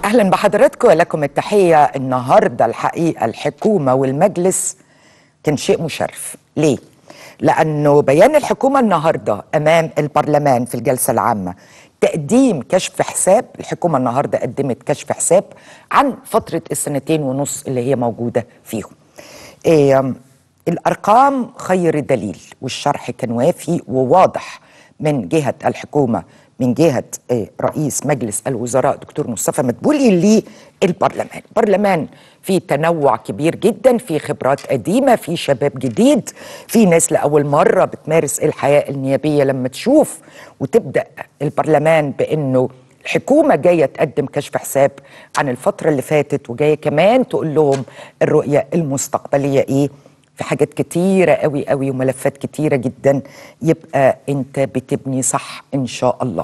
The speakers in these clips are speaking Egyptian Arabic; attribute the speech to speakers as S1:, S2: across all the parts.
S1: اهلا بحضراتكم ولكم التحيه النهارده الحقيقه الحكومه والمجلس كان شيء مشرف ليه لانه بيان الحكومه النهارده امام البرلمان في الجلسه العامه تقديم كشف حساب الحكومه النهارده قدمت كشف حساب عن فتره السنتين ونص اللي هي موجوده فيهم إيه الارقام خير دليل والشرح كان وافي وواضح من جهه الحكومه من جهه إيه رئيس مجلس الوزراء دكتور مصطفى مدبولي للبرلمان البرلمان في تنوع كبير جدا في خبرات قديمه في شباب جديد في ناس لاول مره بتمارس الحياه النيابيه لما تشوف وتبدا البرلمان بانه الحكومه جايه تقدم كشف حساب عن الفتره اللي فاتت وجايه كمان تقول لهم الرؤيه المستقبليه ايه في حاجات كتيرة قوي قوي وملفات كتيرة جدا يبقى انت بتبني صح ان شاء الله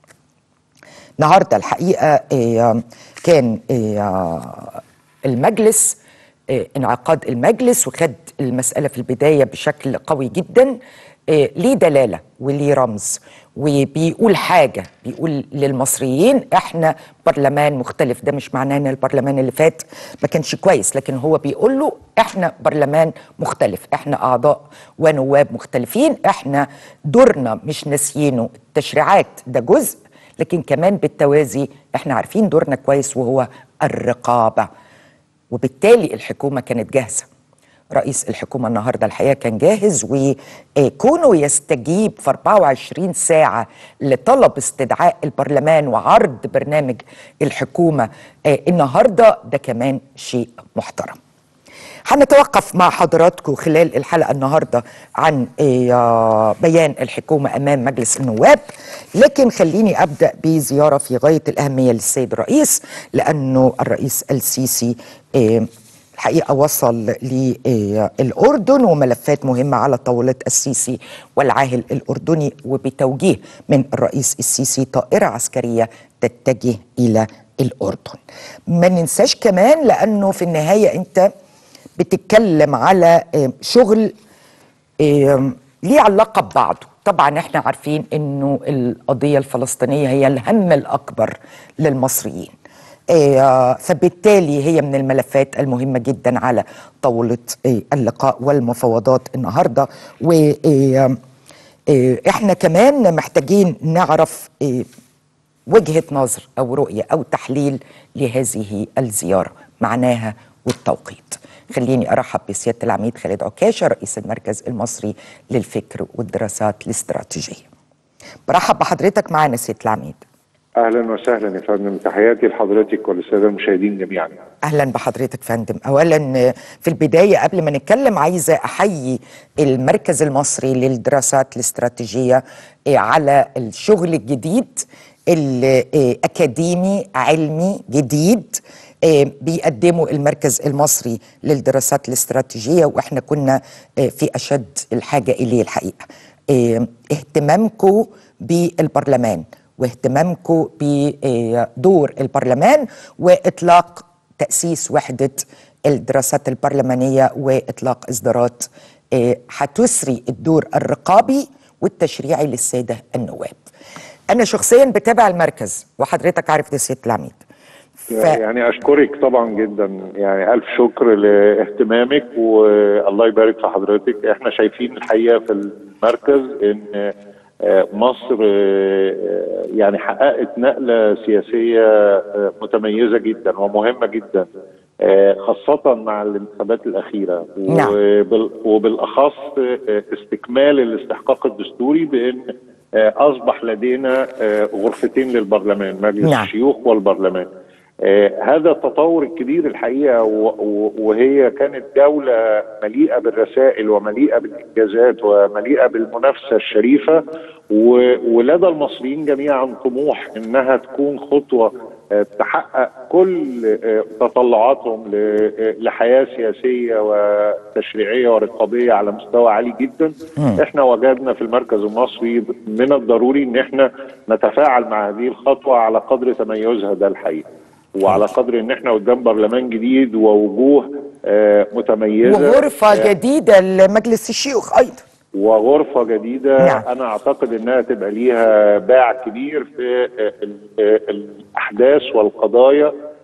S1: النهاردة الحقيقة إيه كان إيه المجلس إيه انعقاد المجلس وخد المسألة في البداية بشكل قوي جدا إيه ليه دلالة وليه رمز وبيقول حاجة بيقول للمصريين احنا برلمان مختلف ده مش معناه ان البرلمان اللي فات ما كانش كويس لكن هو بيقول له احنا برلمان مختلف احنا اعضاء ونواب مختلفين احنا دورنا مش ناسيينه التشريعات ده جزء لكن كمان بالتوازي احنا عارفين دورنا كويس وهو الرقابة وبالتالي الحكومة كانت جاهزة رئيس الحكومة النهاردة الحقيقة كان جاهز وكونه يستجيب في 24 ساعة لطلب استدعاء البرلمان وعرض برنامج الحكومة النهاردة ده كمان شيء محترم هنتوقف مع حضراتكم خلال الحلقة النهاردة عن بيان الحكومة أمام مجلس النواب لكن خليني أبدأ بزيارة في غاية الأهمية للسيد الرئيس لأنه الرئيس السيسي الحقيقة وصل للأردن وملفات مهمة على طاولة السيسي والعاهل الأردني وبتوجيه من الرئيس السيسي طائرة عسكرية تتجه إلى الأردن ما ننساش كمان لأنه في النهاية أنت بتتكلم على شغل ليه علاقة ببعضه طبعا احنا عارفين انه القضية الفلسطينية هي الهم الأكبر للمصريين فبالتالي هي من الملفات المهمة جدا على طاولة اللقاء والمفاوضات النهاردة وإحنا كمان محتاجين نعرف وجهة نظر أو رؤية أو تحليل لهذه الزيارة معناها والتوقيت خليني أرحب بسيادة العميد خالد عكاشة رئيس المركز المصري للفكر والدراسات الاستراتيجية برحب بحضرتك معنا سيادة العميد
S2: اهلا وسهلا يا فندم تحياتي لحضرتك وللساده المشاهدين جميعا
S1: اهلا بحضرتك فندم اولا في البدايه قبل ما نتكلم عايزه احيي المركز المصري للدراسات الاستراتيجيه على الشغل الجديد الاكاديمي علمي جديد بيقدموا المركز المصري للدراسات الاستراتيجيه واحنا كنا في اشد الحاجه اليه الحقيقه اهتمامكم بالبرلمان واهتمامكم بدور البرلمان واطلاق تاسيس وحده الدراسات البرلمانيه واطلاق اصدارات هتسري الدور الرقابي والتشريعي للساده النواب. انا شخصيا بتابع المركز وحضرتك عارف ده سياده العميد.
S2: ف... يعني اشكرك طبعا جدا يعني الف شكر لاهتمامك والله يبارك في حضرتك احنا شايفين الحقيقه في المركز ان مصر يعني حققت نقلة سياسية متميزة جدا ومهمة جدا خاصة مع الانتخابات الأخيرة
S1: نعم.
S2: وبالأخص استكمال الاستحقاق الدستوري بأن أصبح لدينا غرفتين للبرلمان مجلس
S1: نعم.
S2: الشيوخ والبرلمان هذا التطور الكبير الحقيقة وهي كانت جولة مليئة بالرسائل ومليئة بالإنجازات ومليئة بالمنافسة الشريفة ولدى المصريين جميعا طموح انها تكون خطوه تحقق كل تطلعاتهم لحياه سياسيه وتشريعيه ورقابيه على مستوى عالي جدا م. احنا وجدنا في المركز المصري من الضروري ان احنا نتفاعل مع هذه الخطوه على قدر تميزها ده الحقيقه وعلى قدر ان احنا قدام برلمان جديد ووجوه متميزه
S1: وغرفه جديده لمجلس الشيوخ ايضا
S2: وغرفه جديده نعم. انا اعتقد انها تبقى ليها باع كبير في الاحداث والقضايا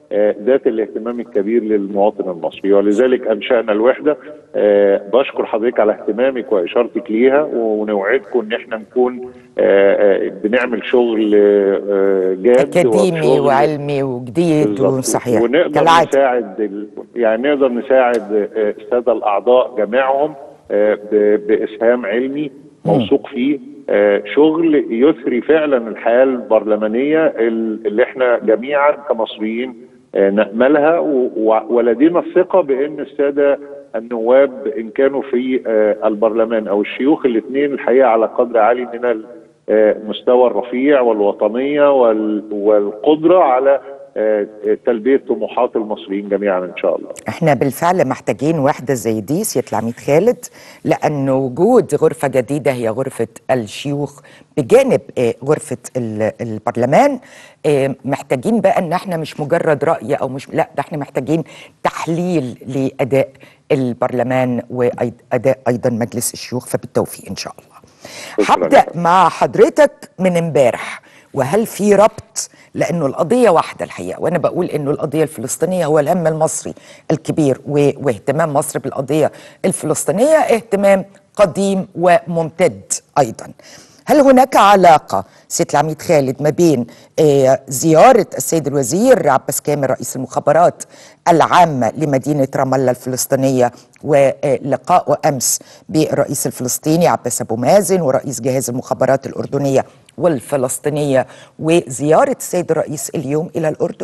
S2: آه، ذات الاهتمام الكبير للمواطن المصري ولذلك انشانا الوحده آه، بشكر حضرتك على اهتمامك واشارتك ليها ونوعدكم ان احنا نكون آه، آه، بنعمل شغل آه، جاد
S1: اكاديمي
S2: وشغل-
S1: وعلمي وجديد
S2: بالظبط.
S1: وصحيح
S2: ونقدر
S1: كالعاده
S2: نساعد ال... يعني نقدر نساعد آه، الساده الاعضاء جميعهم آه، ب... باسهام علمي موثوق فيه آه، شغل يثري فعلا الحياه البرلمانيه ال- اللي احنا جميعا كمصريين آه، ناملها و... و- ولدينا الثقه بان الساده النواب ان كانوا في آه، البرلمان او الشيوخ الاثنين الحقيقه على قدر عالي من ال... آه، المستوى الرفيع والوطنيه وال... والقدره على آه، تلبيه طموحات المصريين جميعا ان شاء الله.
S1: احنا بالفعل محتاجين وحده زي دي سياده العميد خالد لان وجود غرفه جديده هي غرفه الشيوخ بجانب آه، غرفه ال- البرلمان آه، محتاجين بقى ان احنا مش مجرد راي او مش لا ده احنا محتاجين تحليل لاداء البرلمان واداء ايضا مجلس الشيوخ فبالتوفيق ان شاء الله.
S2: شكراً.
S1: هبدا مع حضرتك من امبارح وهل في ربط لانه القضيه واحده الحقيقه وانا بقول انه القضيه الفلسطينيه هو الهم المصري الكبير و- واهتمام مصر بالقضيه الفلسطينيه اهتمام قديم وممتد ايضا هل هناك علاقه سيد العميد خالد ما بين آه، زياره السيد الوزير عباس كامل رئيس المخابرات العامه لمدينه رام الله الفلسطينيه ولقائه امس بالرئيس الفلسطيني عباس ابو مازن ورئيس جهاز المخابرات الاردنيه والفلسطينيه وزياره السيد الرئيس اليوم الى الاردن؟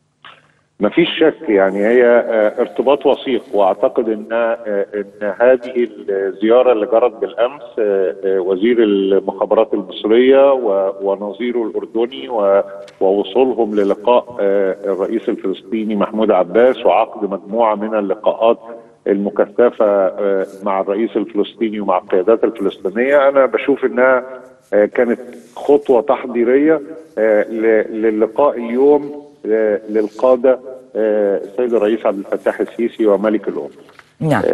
S2: ما فيش شك يعني هي آه، ارتباط وثيق واعتقد ان آه، ان هذه الزياره اللي جرت بالامس آه، آه، وزير المخابرات المصريه و- ونظيره الاردني و- ووصولهم للقاء آه، الرئيس الفلسطيني محمود عباس وعقد مجموعه من اللقاءات المكثفه آه، مع الرئيس الفلسطيني ومع القيادات الفلسطينيه انا بشوف انها آه، كانت خطوه تحضيريه آه، ل- للقاء اليوم آه، للقاده آه، السيد الرئيس عبد الفتاح السيسي وملك الأردن
S1: نعم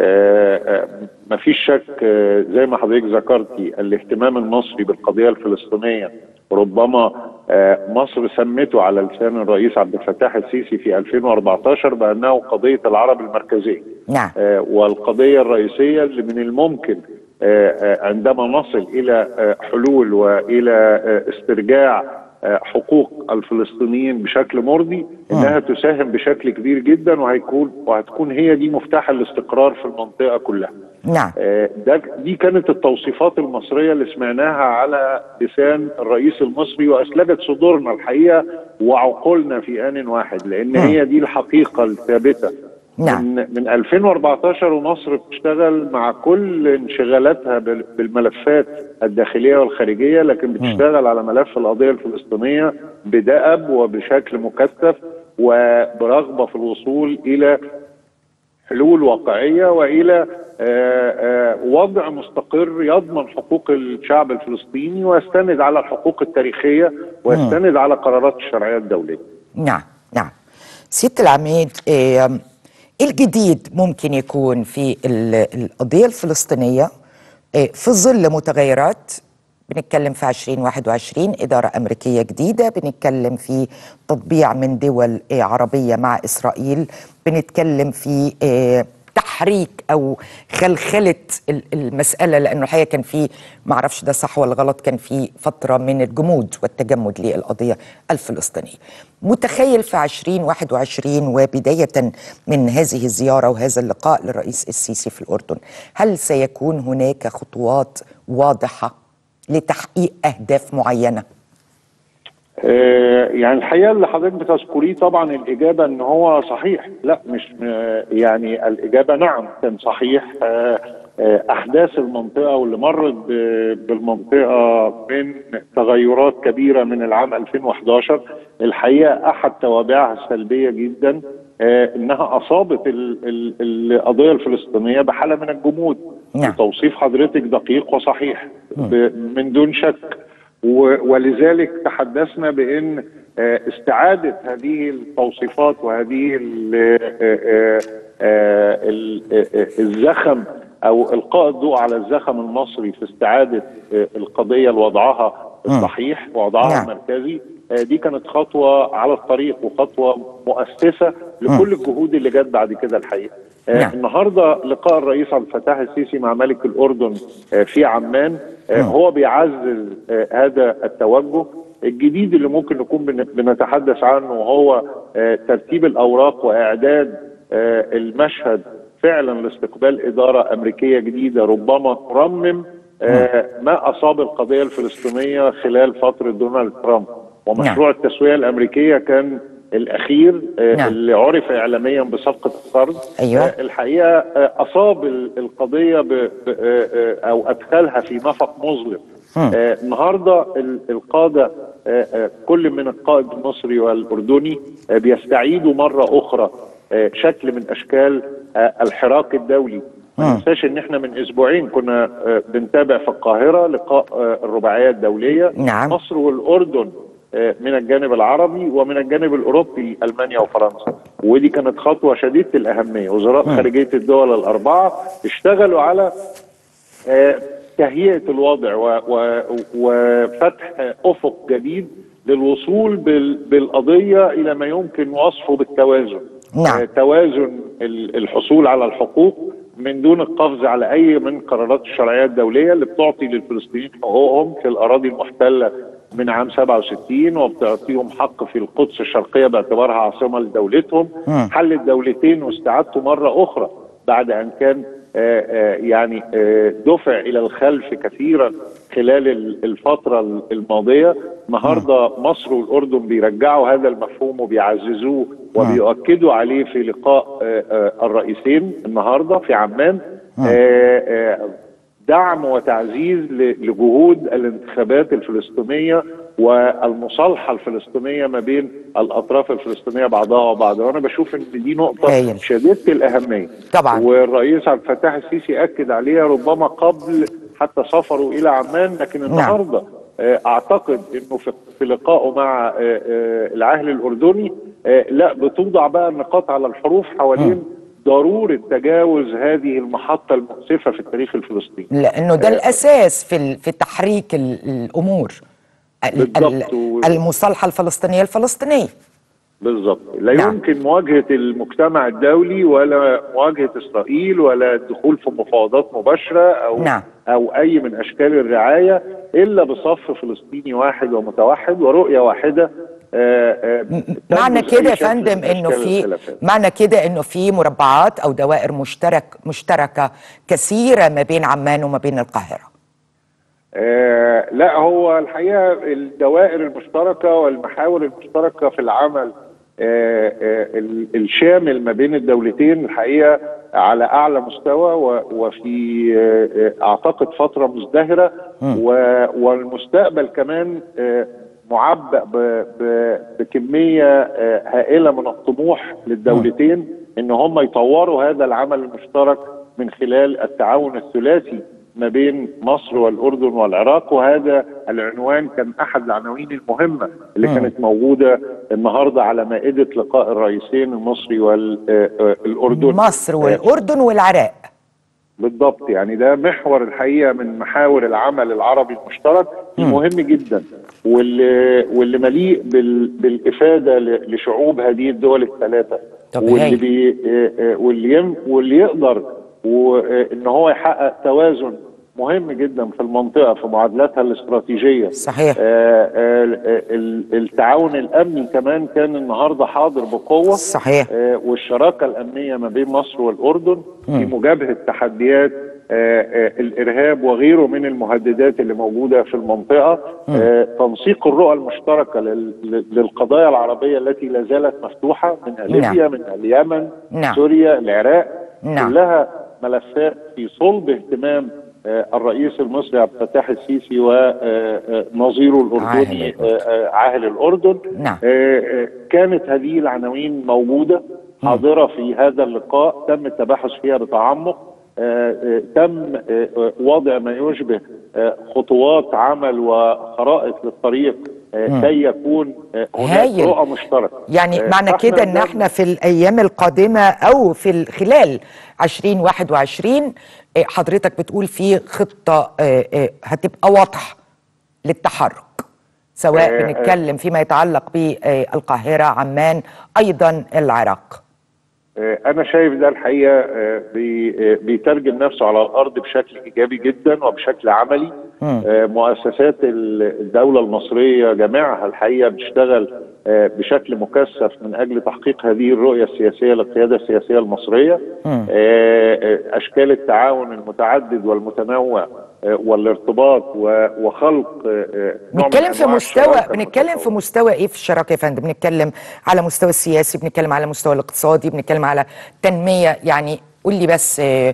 S2: ما فيش شك آه، زي ما حضرتك ذكرتي الاهتمام المصري بالقضية الفلسطينية ربما آه، مصر سمته على لسان الرئيس عبد الفتاح السيسي في 2014 بأنه قضية العرب المركزية
S1: نعم
S2: آه، والقضية الرئيسية اللي من الممكن آه، آه، عندما نصل إلى آه، حلول وإلى آه، استرجاع آه، حقوق الفلسطينيين بشكل مرضي انها تساهم بشكل كبير جدا وهيكون وهتكون هي دي مفتاح الاستقرار في المنطقه كلها.
S1: نعم
S2: آه، ده دي كانت التوصيفات المصريه اللي سمعناها على لسان الرئيس المصري واسلجت صدورنا الحقيقه وعقولنا في ان واحد لان هي دي الحقيقه الثابته
S1: نعم.
S2: من من 2014 ومصر بتشتغل مع كل انشغالاتها بال- بالملفات الداخليه والخارجيه لكن بتشتغل على ملف القضيه الفلسطينيه بدأب وبشكل مكثف وبرغبه في الوصول الى حلول واقعيه والى آه، آه، وضع مستقر يضمن حقوق الشعب الفلسطيني ويستند على الحقوق التاريخيه ويستند على قرارات الشرعيه الدوليه.
S1: نعم نعم سيادة العميد آه، ايه الجديد ممكن يكون في ال- القضية الفلسطينية آه، في ظل متغيرات بنتكلم في 2021 إدارة أمريكية جديدة بنتكلم في تطبيع من دول آه، عربية مع إسرائيل بنتكلم في آه، تحريك او خلخله ال- المساله لانه الحقيقه كان في ما اعرفش ده صح ولا غلط كان في فتره من الجمود والتجمد للقضيه الفلسطينيه. متخيل في 2021 وبدايه من هذه الزياره وهذا اللقاء للرئيس السيسي في الاردن، هل سيكون هناك خطوات واضحه لتحقيق اهداف معينه؟
S2: آه، يعني الحقيقه اللي حضرتك بتذكريه طبعا الاجابه ان هو صحيح لا مش آه، يعني الاجابه نعم كان صحيح آه، آه، احداث المنطقه واللي مرت ب- بالمنطقه من تغيرات كبيره من العام 2011 الحقيقه احد توابعها السلبيه جدا آه، انها اصابت ال- ال- القضيه الفلسطينيه بحاله من الجمود
S1: نعم.
S2: توصيف حضرتك دقيق وصحيح ب- من دون شك و- ولذلك تحدثنا بان آه، استعاده هذه التوصيفات وهذه ال- آه، آه، آه، ال- آه، آه، الزخم او القاء الضوء على الزخم المصري في استعاده آه، القضيه لوضعها الصحيح ووضعها
S1: نعم.
S2: المركزي آه، دي كانت خطوه على الطريق وخطوه مؤسسه لكل الجهود اللي جت بعد كده الحقيقه آه،
S1: نعم.
S2: النهارده لقاء الرئيس عبد الفتاح السيسي مع ملك الاردن آه، في عمان آه، هو بيعزز آه، هذا التوجه الجديد اللي ممكن نكون بن- بنتحدث عنه وهو آه، ترتيب الاوراق واعداد آه، المشهد فعلا لاستقبال اداره امريكيه جديده ربما ترمم آه، ما اصاب القضيه الفلسطينيه خلال فتره دونالد ترامب ومشروع التسويه الامريكيه كان الاخير آه،
S1: نعم.
S2: اللي عرف اعلاميا بصفقه القرض
S1: أيوة.
S2: آه، الحقيقه آه، اصاب ال- القضيه ب ب- آه، آه، او ادخلها في نفق مظلم آه، النهارده ال- القاده آه، آه، كل من القائد المصري والاردني آه، بيستعيدوا مره اخرى آه، شكل من اشكال آه، الحراك الدولي ما ننساش ان احنا من اسبوعين كنا آه، بنتابع في القاهره لقاء آه، الرباعيه الدوليه
S1: نعم.
S2: مصر والاردن آه، من الجانب العربي ومن الجانب الاوروبي المانيا وفرنسا ودي كانت خطوه شديده الاهميه وزراء خارجيه الدول الاربعه اشتغلوا على آه، تهيئه الوضع و- و- وفتح افق جديد للوصول بال- بالقضيه الى ما يمكن وصفه بالتوازن
S1: نعم.
S2: آه، توازن ال- الحصول على الحقوق من دون القفز على اي من قرارات الشرعيه الدوليه اللي بتعطي للفلسطينيين حقوقهم في الاراضي المحتله من عام 67 وبتعطيهم حق في القدس الشرقيه باعتبارها عاصمه لدولتهم حل الدولتين واستعادته مره اخرى بعد ان كان آه، آه، يعني آه، دفع الى الخلف كثيرا خلال ال- الفتره الماضيه النهارده مصر والاردن بيرجعوا هذا المفهوم وبيعززوه وبيؤكدوا عليه في لقاء آه، آه، الرئيسين النهارده في عمان آه، آه، دعم وتعزيز ل- لجهود الانتخابات الفلسطينيه والمصالحه الفلسطينيه ما بين الاطراف الفلسطينيه بعضها وبعض وانا بشوف ان دي نقطه
S1: هايل.
S2: شديده الاهميه
S1: طبعا.
S2: والرئيس عبد الفتاح السيسي اكد عليها ربما قبل حتى سفره الى عمان لكن النهارده آه، اعتقد انه في في لقائه مع آه، آه، العاهل الاردني آه، لا بتوضع بقى النقاط على الحروف حوالين ضروره تجاوز هذه المحطه المؤسفه في التاريخ الفلسطيني
S1: لانه ده الاساس في ال- في تحريك ال- الامور ال- ال-
S2: بالضبط. و-
S1: المصالحه الفلسطينيه الفلسطينيه
S2: بالظبط لا
S1: نعم.
S2: يمكن مواجهه المجتمع الدولي ولا مواجهه اسرائيل ولا الدخول في مفاوضات مباشره او
S1: نعم.
S2: او اي من اشكال الرعايه الا بصف فلسطيني واحد ومتوحد ورؤيه واحده آه، آه،
S1: معنى
S2: تنبذ أي
S1: كده يا
S2: شكل من
S1: فندم انه
S2: أشكال
S1: في
S2: الخلافات.
S1: معنى كده انه في مربعات او دوائر مشترك مشتركه كثيره ما بين عمان وما بين القاهره
S2: آه لا هو الحقيقه الدوائر المشتركه والمحاور المشتركه في العمل آه آه ال- الشامل ما بين الدولتين الحقيقه على اعلى مستوى و- وفي آه آه اعتقد فتره مزدهره و- والمستقبل كمان آه معبأ ب- ب- بكميه آه هائله من الطموح للدولتين ان هم يطوروا هذا العمل المشترك من خلال التعاون الثلاثي ما بين مصر والاردن والعراق وهذا العنوان كان احد العناوين المهمه اللي كانت موجوده النهارده على مائده لقاء الرئيسين المصري والاردن
S1: مصر والاردن والعراق
S2: بالضبط يعني ده محور الحقيقه من محاور العمل العربي المشترك المهم جدا واللي واللي مليء بال بالافاده ل- لشعوب هذه الدول الثلاثه
S1: طب
S2: واللي
S1: هايل.
S2: بي آه، آه، واللي يم واللي يقدر وان هو يحقق توازن مهم جدا في المنطقه في معادلاتها الاستراتيجيه
S1: صحيح.
S2: آه، آه، ال- التعاون الامني كمان كان النهارده حاضر بقوه
S1: صحيح.
S2: آه، والشراكه الامنيه ما بين مصر والاردن في مجابهه تحديات آه، آه، الارهاب وغيره من المهددات اللي موجوده في المنطقه آه، تنسيق الرؤى المشتركه لل- لل- للقضايا العربيه التي لا زالت مفتوحه من ليبيا من اليمن
S1: نعم.
S2: سوريا العراق
S1: نعم.
S2: كلها ملفات في صلب اهتمام آه، الرئيس المصري عبد الفتاح السيسي ونظيره
S1: عاهل
S2: الاردني
S1: الأردن.
S2: آه، آه، عاهل الاردن
S1: نعم.
S2: آه، آه، كانت هذه العناوين موجوده حاضره في هذا اللقاء تم التباحث فيها بتعمق آه، آه، تم آه، آه، وضع ما يشبه آه، خطوات عمل وخرائط للطريق آه، كي يكون آه، هناك
S1: هايل.
S2: رؤى مشتركه
S1: يعني
S2: آه،
S1: معنى
S2: فإحنا
S1: كده ان
S2: ده-
S1: احنا في الايام القادمه او في ال- خلال 2021 آه، حضرتك بتقول في خطه آه، آه، هتبقى واضحه للتحرك سواء
S2: آه،
S1: بنتكلم فيما يتعلق بالقاهرة عمان أيضا العراق
S2: آه، أنا شايف ده الحقيقة آه، بي- آه، بيترجم نفسه على الأرض بشكل إيجابي جدا وبشكل عملي آه، مؤسسات ال- الدولة المصرية جميعها الحقيقة بتشتغل آه، بشكل مكثف من أجل تحقيق هذه الرؤية السياسية للقيادة السياسية المصرية آه، آه، أشكال التعاون المتعدد والمتنوع آه، والارتباط و- وخلق آه، آه، نوع من
S1: بنتكلم في
S2: أنواع
S1: مستوى
S2: الشراكة
S1: بنتكلم في
S2: المتطورة.
S1: مستوى ايه في الشراكه يا فندم بنتكلم على مستوى السياسي بنتكلم على مستوى الاقتصادي بنتكلم على تنميه يعني قول لي بس آه،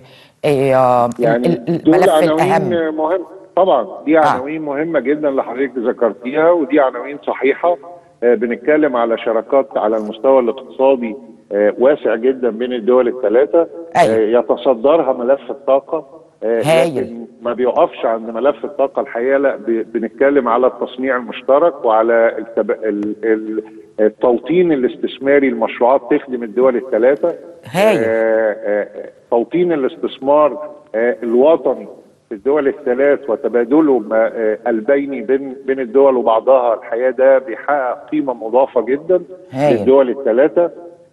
S1: آه،
S2: يعني
S1: ال- ال-
S2: دول
S1: الملف
S2: عناوين
S1: الاهم
S2: مهم طبعا دي
S1: آه.
S2: عناوين مهمه جدا اللي حضرتك ذكرتيها ودي عناوين صحيحه آه، بنتكلم على شراكات على المستوى الاقتصادي آه، واسع جدا بين الدول الثلاثه
S1: أيوة.
S2: يتصدرها ملف الطاقه آه،
S1: هايل.
S2: لكن ما بيقفش عند ملف الطاقه الحقيقه لا ب- بنتكلم على التصنيع المشترك وعلى التب... ال... ال... التوطين الاستثماري لمشروعات تخدم الدول الثلاثه
S1: هايل.
S2: آه، آه، توطين الاستثمار آه، الوطني في الدول الثلاث وتبادله ما- آه، البيني بين بين الدول وبعضها الحقيقه ده بيحقق قيمه مضافه جدا
S1: هايل.
S2: للدول الثلاثه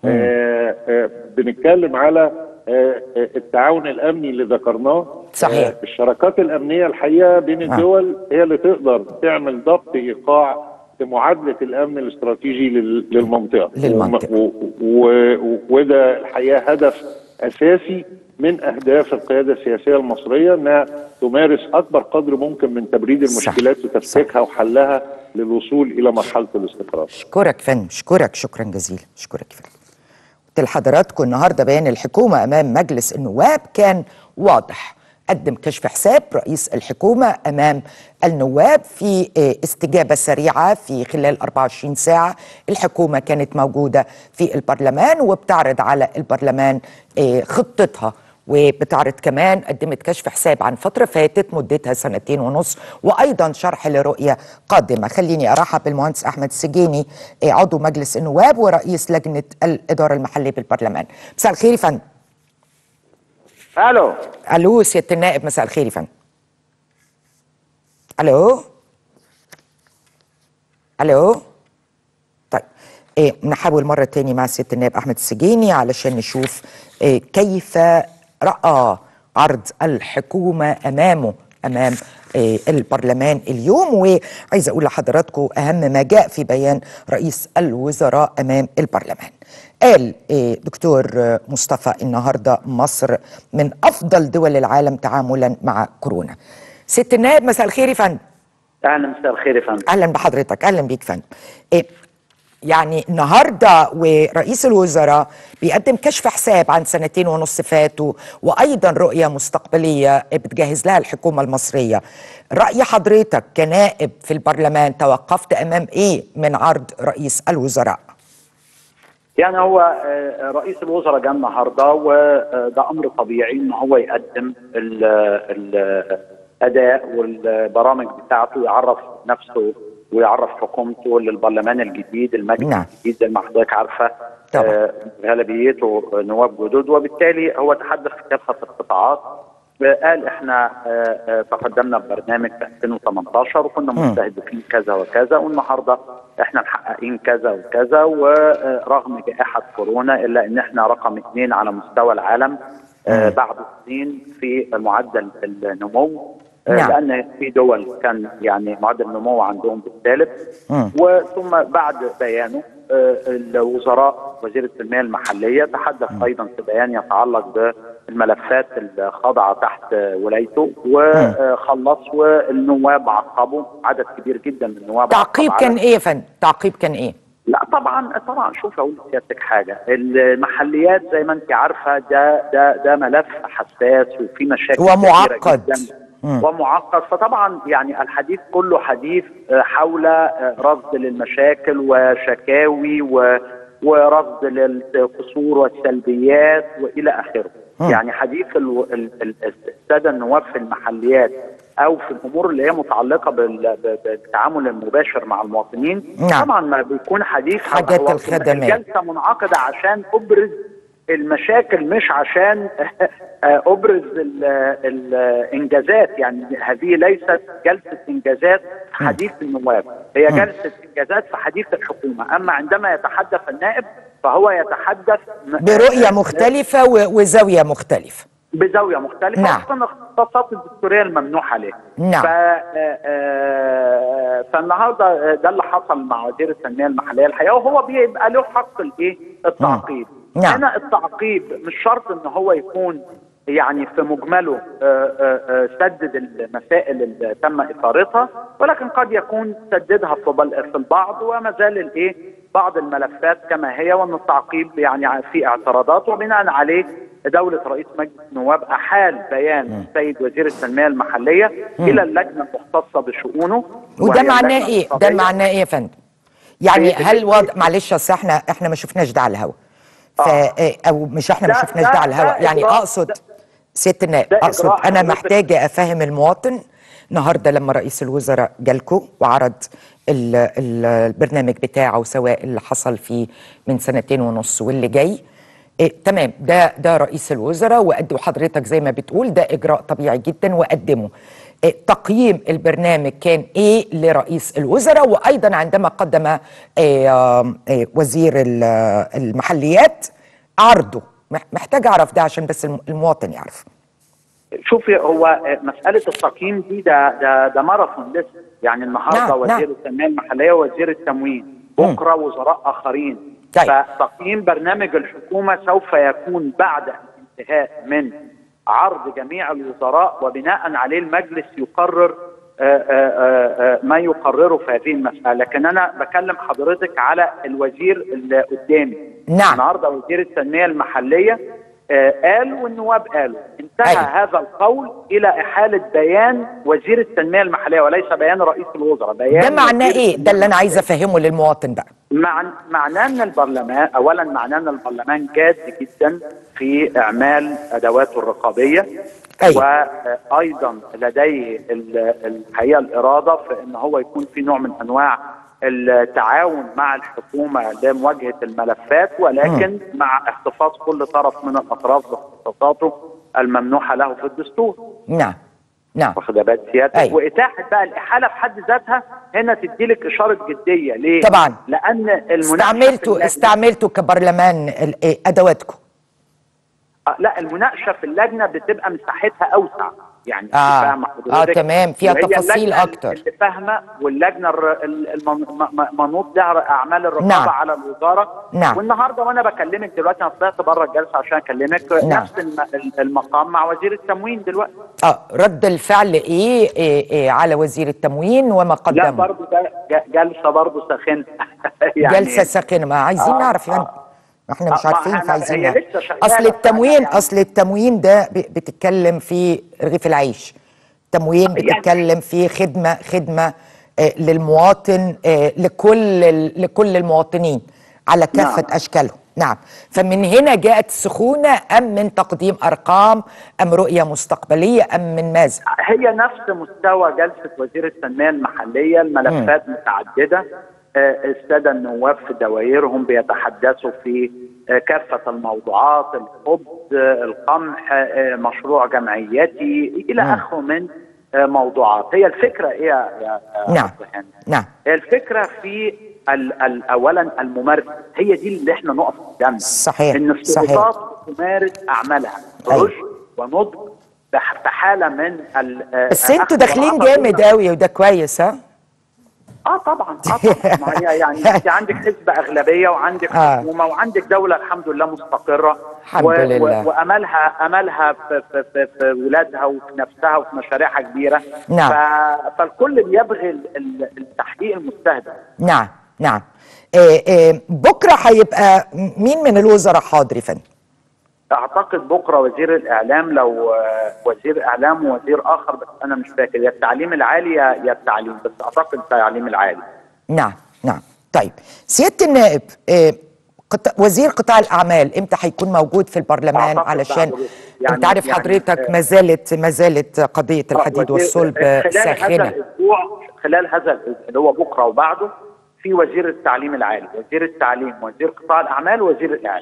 S2: آه، آه، بنتكلم على آه، آه، التعاون الامني اللي ذكرناه
S1: صحيح.
S2: آه، الشراكات الامنيه الحقيقه بين الدول هي اللي تقدر تعمل ضبط ايقاع في معادله الامن الاستراتيجي لل- للمنطقه
S1: للمنطقة.
S2: و- و- و- وده الحقيقه هدف اساسي من اهداف القياده السياسيه المصريه انها تمارس اكبر قدر ممكن من تبريد
S1: صح.
S2: المشكلات وتفكيكها وحلها للوصول الى مرحله الاستقرار.
S1: اشكرك فندم اشكرك شكرا جزيلا اشكرك فندم قلت لحضراتكم النهارده بيان الحكومه امام مجلس النواب كان واضح قدم كشف حساب رئيس الحكومه امام النواب في آه، استجابه سريعه في خلال 24 ساعه الحكومه كانت موجوده في البرلمان وبتعرض على البرلمان آه، خطتها وبتعرض كمان قدمت كشف حساب عن فترة فاتت مدتها سنتين ونص وأيضا شرح لرؤية قادمة خليني أرحب بالمهندس أحمد السجيني آه، عضو مجلس النواب ورئيس لجنة الإدارة المحلية بالبرلمان مساء الخير يا فندم
S3: الو
S1: ألو سيادة النائب مساء الخير يا فندم ألو ألو طيب إيه نحاول مرة تاني مع سيادة النائب أحمد السجيني علشان نشوف إيه كيف رأى عرض الحكومة أمامه أمام إيه البرلمان اليوم وعايزة أقول لحضراتكم أهم ما جاء في بيان رئيس الوزراء أمام البرلمان قال إيه دكتور آه، مصطفى النهاردة مصر من أفضل دول العالم تعاملا مع كورونا ست النائب مساء الخير يا فندم
S3: اهلا مساء الخير يا فندم
S1: اهلا بحضرتك اهلا بيك فندم إيه يعني النهارده ورئيس الوزراء بيقدم كشف حساب عن سنتين ونص فاتوا وايضا رؤيه مستقبليه بتجهز لها الحكومه المصريه راي حضرتك كنائب في البرلمان توقفت امام ايه من عرض رئيس الوزراء
S3: يعني هو آه، رئيس الوزراء جاء النهارده وده امر طبيعي ان هو يقدم ال- ال- الاداء والبرامج بتاعته يعرف نفسه ويعرف حكومته للبرلمان الجديد المجلس
S1: نعم.
S3: الجديد زي ما حضرتك عارفه
S1: طبعا.
S3: آه، غالبيته نواب جدد وبالتالي هو تحدث في كافه القطاعات قال احنا آه، آه، تقدمنا ببرنامج في 2018 وكنا مستهدفين كذا وكذا والنهارده احنا محققين كذا وكذا ورغم جائحه كورونا الا ان احنا رقم اثنين على مستوى العالم آه، بعد الصين في معدل النمو آه،
S1: نعم.
S3: لان في دول كان يعني معدل النمو عندهم بالسالب
S1: مم.
S3: وثم بعد بيانه آه، الوزراء وزير التنميه المحليه تحدث ايضا في بيان يتعلق بالملفات الخاضعه تحت آه، ولايته وخلص والنواب عقبوا عدد كبير جدا من النواب
S1: تعقيب
S3: عقب
S1: كان
S3: على-
S1: ايه يا فندم تعقيب كان ايه
S3: لا طبعا طبعا شوف اقول لسيادتك حاجه المحليات زي ما انت عارفه ده ده ده ملف حساس وفي مشاكل
S1: ومعقد.
S3: كتيرة جدا
S1: مم.
S3: ومعقد فطبعا يعني الحديث كله حديث آه، حول آه، رصد للمشاكل وشكاوي و ورصد للقصور والسلبيات والى اخره
S1: مم.
S3: يعني حديث ال- ال- ال- الساده النواب في المحليات او في الامور اللي هي متعلقه بال- ب- بالتعامل المباشر مع المواطنين
S1: نعم.
S3: طبعا ما بيكون حديث
S1: حاجات
S3: هو-
S1: الخدمات.
S3: الجلسه منعقده عشان ابرز المشاكل مش عشان ابرز ال- الانجازات يعني هذه ليست جلسه انجازات في حديث النواب هي جلسه انجازات في حديث الحكومه اما عندما يتحدث النائب فهو يتحدث م-
S1: برؤيه مختلفه و- وزاويه مختلفه
S3: بزاويه مختلفه
S1: نعم.
S3: وفقا الاختصاصات الدستوريه الممنوح عليها
S1: نعم.
S3: ف آه، آه، فالنهارده ده اللي حصل مع وزير التنميه المحليه الحقيقه وهو بيبقى له حق الايه التعقيب
S1: نعم.
S3: هنا التعقيب مش شرط ان هو يكون يعني في مجمله آه، آه، آه، سدد المسائل اللي تم اثارتها ولكن قد يكون سددها في بل- في البعض وما زال الايه بعض الملفات كما هي وان التعقيب يعني في اعتراضات وبناء عليه دوله رئيس مجلس النواب احال بيان السيد وزير التنميه المحليه الى اللجنه المختصه بشؤونه
S1: وده
S3: وهي
S1: معناه
S3: اللجنة
S1: ايه ده
S3: القضائية.
S1: معناه ايه يا فندم يعني
S3: إيه-
S1: هل
S3: إيه-
S1: وضع معلش اصل احنا احنا ما شفناش ده على الهوا ف
S3: آه.
S1: او مش احنا ما
S3: ده-
S1: شفناش
S3: ده-
S1: ده على الهوا
S3: ده
S1: يعني
S3: إجراء-
S1: اقصد
S3: ده-
S1: ست النائب
S3: ده
S1: اقصد
S3: إجراء
S1: انا
S3: حضرتك-
S1: محتاجه افهم المواطن النهارده لما رئيس الوزراء جالكو وعرض ال ال البرنامج بتاعه سواء اللي حصل فيه من سنتين ونص واللي جاي إيه تمام ده ده رئيس الوزراء وقد وحضرتك زي ما بتقول ده اجراء طبيعي جدا وقدمه إيه تقييم البرنامج كان ايه لرئيس الوزراء وايضا عندما قدم إيه آم، إيه وزير ال- المحليات عرضه مح- محتاج اعرف ده عشان بس الم- المواطن يعرف
S3: شوفي هو مسألة التقييم دي ده ده ده ماراثون لسه يعني النهارده
S1: نعم،
S3: وزير
S1: نعم.
S3: التنمية المحلية ووزير التموين بكرة وزراء آخرين
S1: طيب.
S3: فتقييم برنامج الحكومة سوف يكون بعد الانتهاء من عرض جميع الوزراء وبناء عليه المجلس يقرر آه، آه، آه، آه، ما يقرره في هذه المسألة لكن أنا بكلم حضرتك على الوزير اللي قدامي
S1: نعم.
S3: النهارده وزير التنمية المحلية آه، قال والنواب قالوا انتهى
S1: أيوة.
S3: هذا القول الى احاله بيان وزير التنميه المحليه وليس بيان رئيس الوزراء بيان
S1: ده معناه
S3: وزير
S1: ايه ده اللي انا عايزه افهمه للمواطن بقى
S3: مع معناه ان البرلمان اولا معناه ان البرلمان جاد جدا في اعمال ادواته الرقابيه
S1: أيوة.
S3: وايضا لديه ال- الحقيقه الاراده في ان هو يكون في نوع من انواع التعاون مع الحكومه لمواجهه الملفات ولكن مع احتفاظ كل طرف من الاطراف باختصاصاته الممنوحه له في الدستور
S1: نعم نعم
S3: واخد بال سيادتك
S1: أيوة.
S3: واتاحه بقى الاحاله في حد ذاتها هنا تدي لك اشاره جديه ليه؟
S1: طبعاً.
S3: لان المناقشه في
S1: استعملتوا
S3: اللجنة-
S1: استعملتوا كبرلمان ال- إيه ادواتكم
S3: آه، لا المناقشه في اللجنه بتبقى مساحتها اوسع يعني
S1: آه.
S3: فاهمة
S1: آه،
S3: حضرتك؟
S1: تمام، فيها
S3: وهي
S1: تفاصيل
S3: اللجنة
S1: أكتر.
S3: اللي فاهمه واللجنه الر- ال- المن- م- م- منوط لها اعمال الرقابه
S1: نعم.
S3: على الوزاره
S1: نعم.
S3: والنهارده وانا بكلمك دلوقتي انا طلعت بره الجلسه عشان اكلمك
S1: نعم.
S3: نفس الم- المقام مع وزير التموين دلوقتي
S1: اه رد الفعل ايه, إيه, إيه على وزير التموين وما
S3: لا
S1: قدمه
S3: برضه ده ج- جلسه برضه ساخنه يعني
S1: جلسه ساخنه ما عايزين
S3: آه،
S1: نعرف يعني احنا مش
S3: آه، ما
S1: عارفين
S3: أنا-
S1: فعايزين
S3: هي
S1: نعرف.
S3: لسه شغالة
S1: اصل التموين
S3: يعني.
S1: اصل التموين ده ب- بتتكلم في رغيف العيش تموين بتتكلم في خدمه خدمه آه للمواطن آه لكل ال- لكل المواطنين على كافه
S3: نعم.
S1: اشكالهم نعم فمن هنا جاءت السخونه ام من تقديم ارقام ام رؤيه مستقبليه ام من ماذا
S3: هي نفس مستوى جلسة وزير التنمية المحلية الملفات متعددة آه، السادة النواب في دوائرهم بيتحدثوا في آه، كافة الموضوعات الخبز آه، القمح آه، مشروع جمعيتي إلى
S1: مم.
S3: آخره من آه، موضوعات هي الفكرة إيه يا يا
S1: نعم.
S3: أستاذ هاني؟
S1: نعم
S3: هي الفكرة في ال ال أولا الممارسة هي دي اللي احنا نقف قدامها
S1: صحيح،
S3: إن
S1: صحيح.
S3: السلطات تمارس أعمالها
S1: أيوة.
S3: رشد ونضج بح- في حالة من ال آه،
S1: بس انتوا
S3: أخذ
S1: داخلين
S3: العطاء
S1: جامد
S3: دون-
S1: قوي وده كويس ها
S3: اه طبعا اه طبعا ما هي يعني انت عندك حزب اغلبيه وعندك
S1: آه.
S3: حكومه وعندك دوله الحمد لله مستقره
S1: الحمد لله.
S3: واملها املها في, في, في, في ولادها وفي نفسها وفي مشاريعها كبيره
S1: نعم.
S3: ف... فالكل بيبغي ال- ال- التحقيق المستهدف
S1: نعم نعم إيه إيه بكره هيبقى مين من الوزراء حاضر يا فندم
S3: اعتقد بكره وزير الاعلام لو آه، وزير اعلام ووزير اخر بس انا مش فاكر يا التعليم العالي يا يا التعليم بس اعتقد التعليم العالي
S1: نعم نعم طيب سياده النائب إيه قط... وزير قطاع الاعمال امتى هيكون موجود في البرلمان
S3: أعتقد
S1: علشان
S3: بعد- يعني-
S1: انت عارف
S3: يعني-
S1: حضرتك
S3: آه.
S1: ما زالت ما زالت قضيه الحديد
S3: وزير-
S1: والصلب
S3: خلال هذا
S1: ساخنه
S3: الاسبوع خلال هذا الاسبوع اللي هو بكره وبعده في وزير التعليم العالي، وزير التعليم، وزير قطاع الاعمال، وزير الاعلام.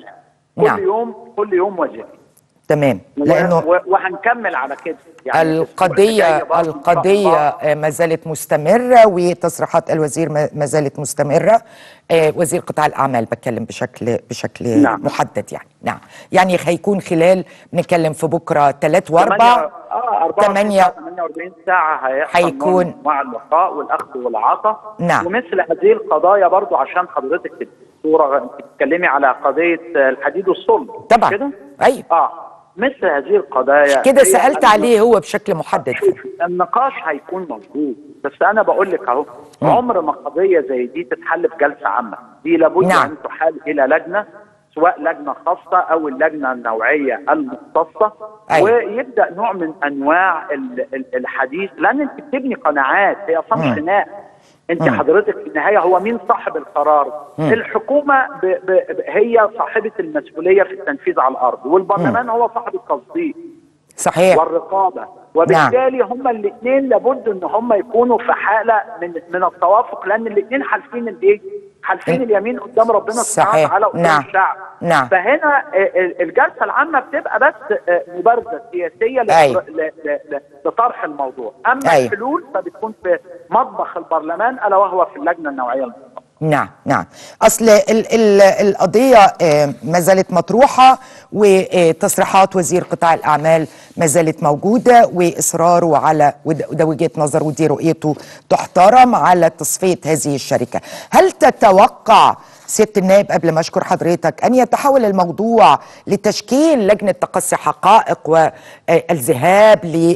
S3: كل
S1: نعم.
S3: يوم كل يوم وزير
S1: تمام
S3: و-
S1: لانه
S3: و- وهنكمل على كده يعني الأسبوع اللي
S1: القضية
S3: جاي برضه إن شاء
S1: القضية
S3: الله
S1: ما زالت مستمرة وتصريحات الوزير ما ما زالت مستمرة آه، وزير قطاع الأعمال بتكلم بشكل بشكل
S3: نعم.
S1: محدد يعني نعم يعني هيكون خلال نتكلم في بكرة ثلاث وأربع
S3: تمانية- اه 24
S1: تمانية.
S3: ساعة 48 ساعة هيحصل
S1: هيكون-
S3: نوع من انواع اللقاء والاخذ والعطاء
S1: نعم.
S3: ومثل هذه القضايا برضو عشان حضرتك الصورة انت بتتكلمي على قضية الحديد والصلب مش
S1: طبعا
S3: كده؟
S1: أيوة
S3: اه مثل هذه القضايا
S1: كده
S3: هي
S1: سألت
S3: أن-
S1: عليه هو بشكل محدد
S3: شوف النقاش هيكون موجود بس انا بقول لك اهو عمر ما قضيه زي دي تتحل في جلسه عامه دي لابد
S1: نعم.
S3: ان تحال الى لجنه سواء لجنه خاصه او اللجنه النوعيه المختصه
S1: أيوة.
S3: ويبدا نوع من انواع ال- ال- الحديث لان انت بتبني قناعات هي اصلا مش خناق انت حضرتك في النهايه هو مين صاحب القرار؟ الحكومه ب ب ب هي صاحبه المسؤوليه في التنفيذ على الارض والبرلمان هو صاحب التصديق
S1: صحيح
S3: والرقابه وبالتالي هما الاثنين لابد ان هما يكونوا في حاله من من التوافق لان الاثنين حالفين الايه؟ حالفين اليمين قدام ربنا سبحانه
S1: صحيح.
S3: وتعالى قدام
S1: نعم.
S3: الشعب
S1: نعم.
S3: فهنا آه، آه، الجلسه العامه بتبقى بس آه، مبارزه سياسيه ل-
S1: أيوة.
S3: ل- ل- ل- لطرح الموضوع اما
S1: أيوة.
S3: الحلول فبتكون في مطبخ البرلمان الا وهو في اللجنه النوعيه المختصه
S1: نعم نعم اصل ال ال القضيه آه، ما زالت مطروحه وتصريحات وزير قطاع الاعمال ما زالت موجوده واصراره على وده وده وجهه نظر ودي رؤيته تحترم على تصفيه هذه الشركه هل تتوقع سياده النائب قبل ما اشكر حضرتك ان يتحول الموضوع لتشكيل لجنه تقصي حقائق والذهاب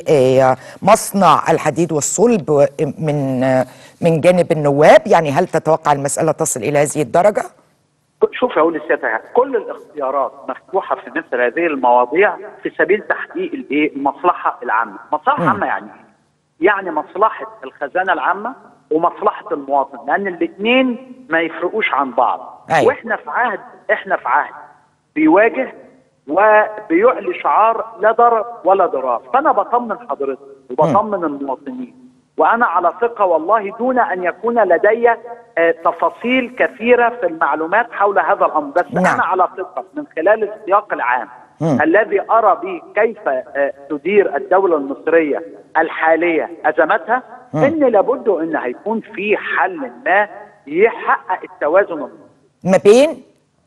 S1: لمصنع الحديد والصلب من من جانب النواب يعني هل تتوقع المساله تصل الى هذه الدرجه
S3: شوف اقول لسيادتك كل الاختيارات مفتوحه في مثل هذه المواضيع في سبيل تحقيق الايه المصلحه العامه، المصلحه العامه يعني ايه؟ يعني مصلحه الخزانه العامه ومصلحه المواطن لان الاثنين ما يفرقوش عن بعض
S1: أيوة.
S3: واحنا في عهد احنا في عهد بيواجه وبيعلي شعار لا ضرر ولا ضرار فانا بطمن حضرتك وبطمن المواطنين وانا على ثقه والله دون ان يكون لدي آه، تفاصيل كثيره في المعلومات حول هذا الامر بس
S1: نعم.
S3: انا على ثقه من خلال السياق العام الذي ارى به كيف آه، تدير الدوله المصريه الحاليه ازمتها ان لابد ان هيكون في حل ما يحقق التوازن المصري
S1: ما بين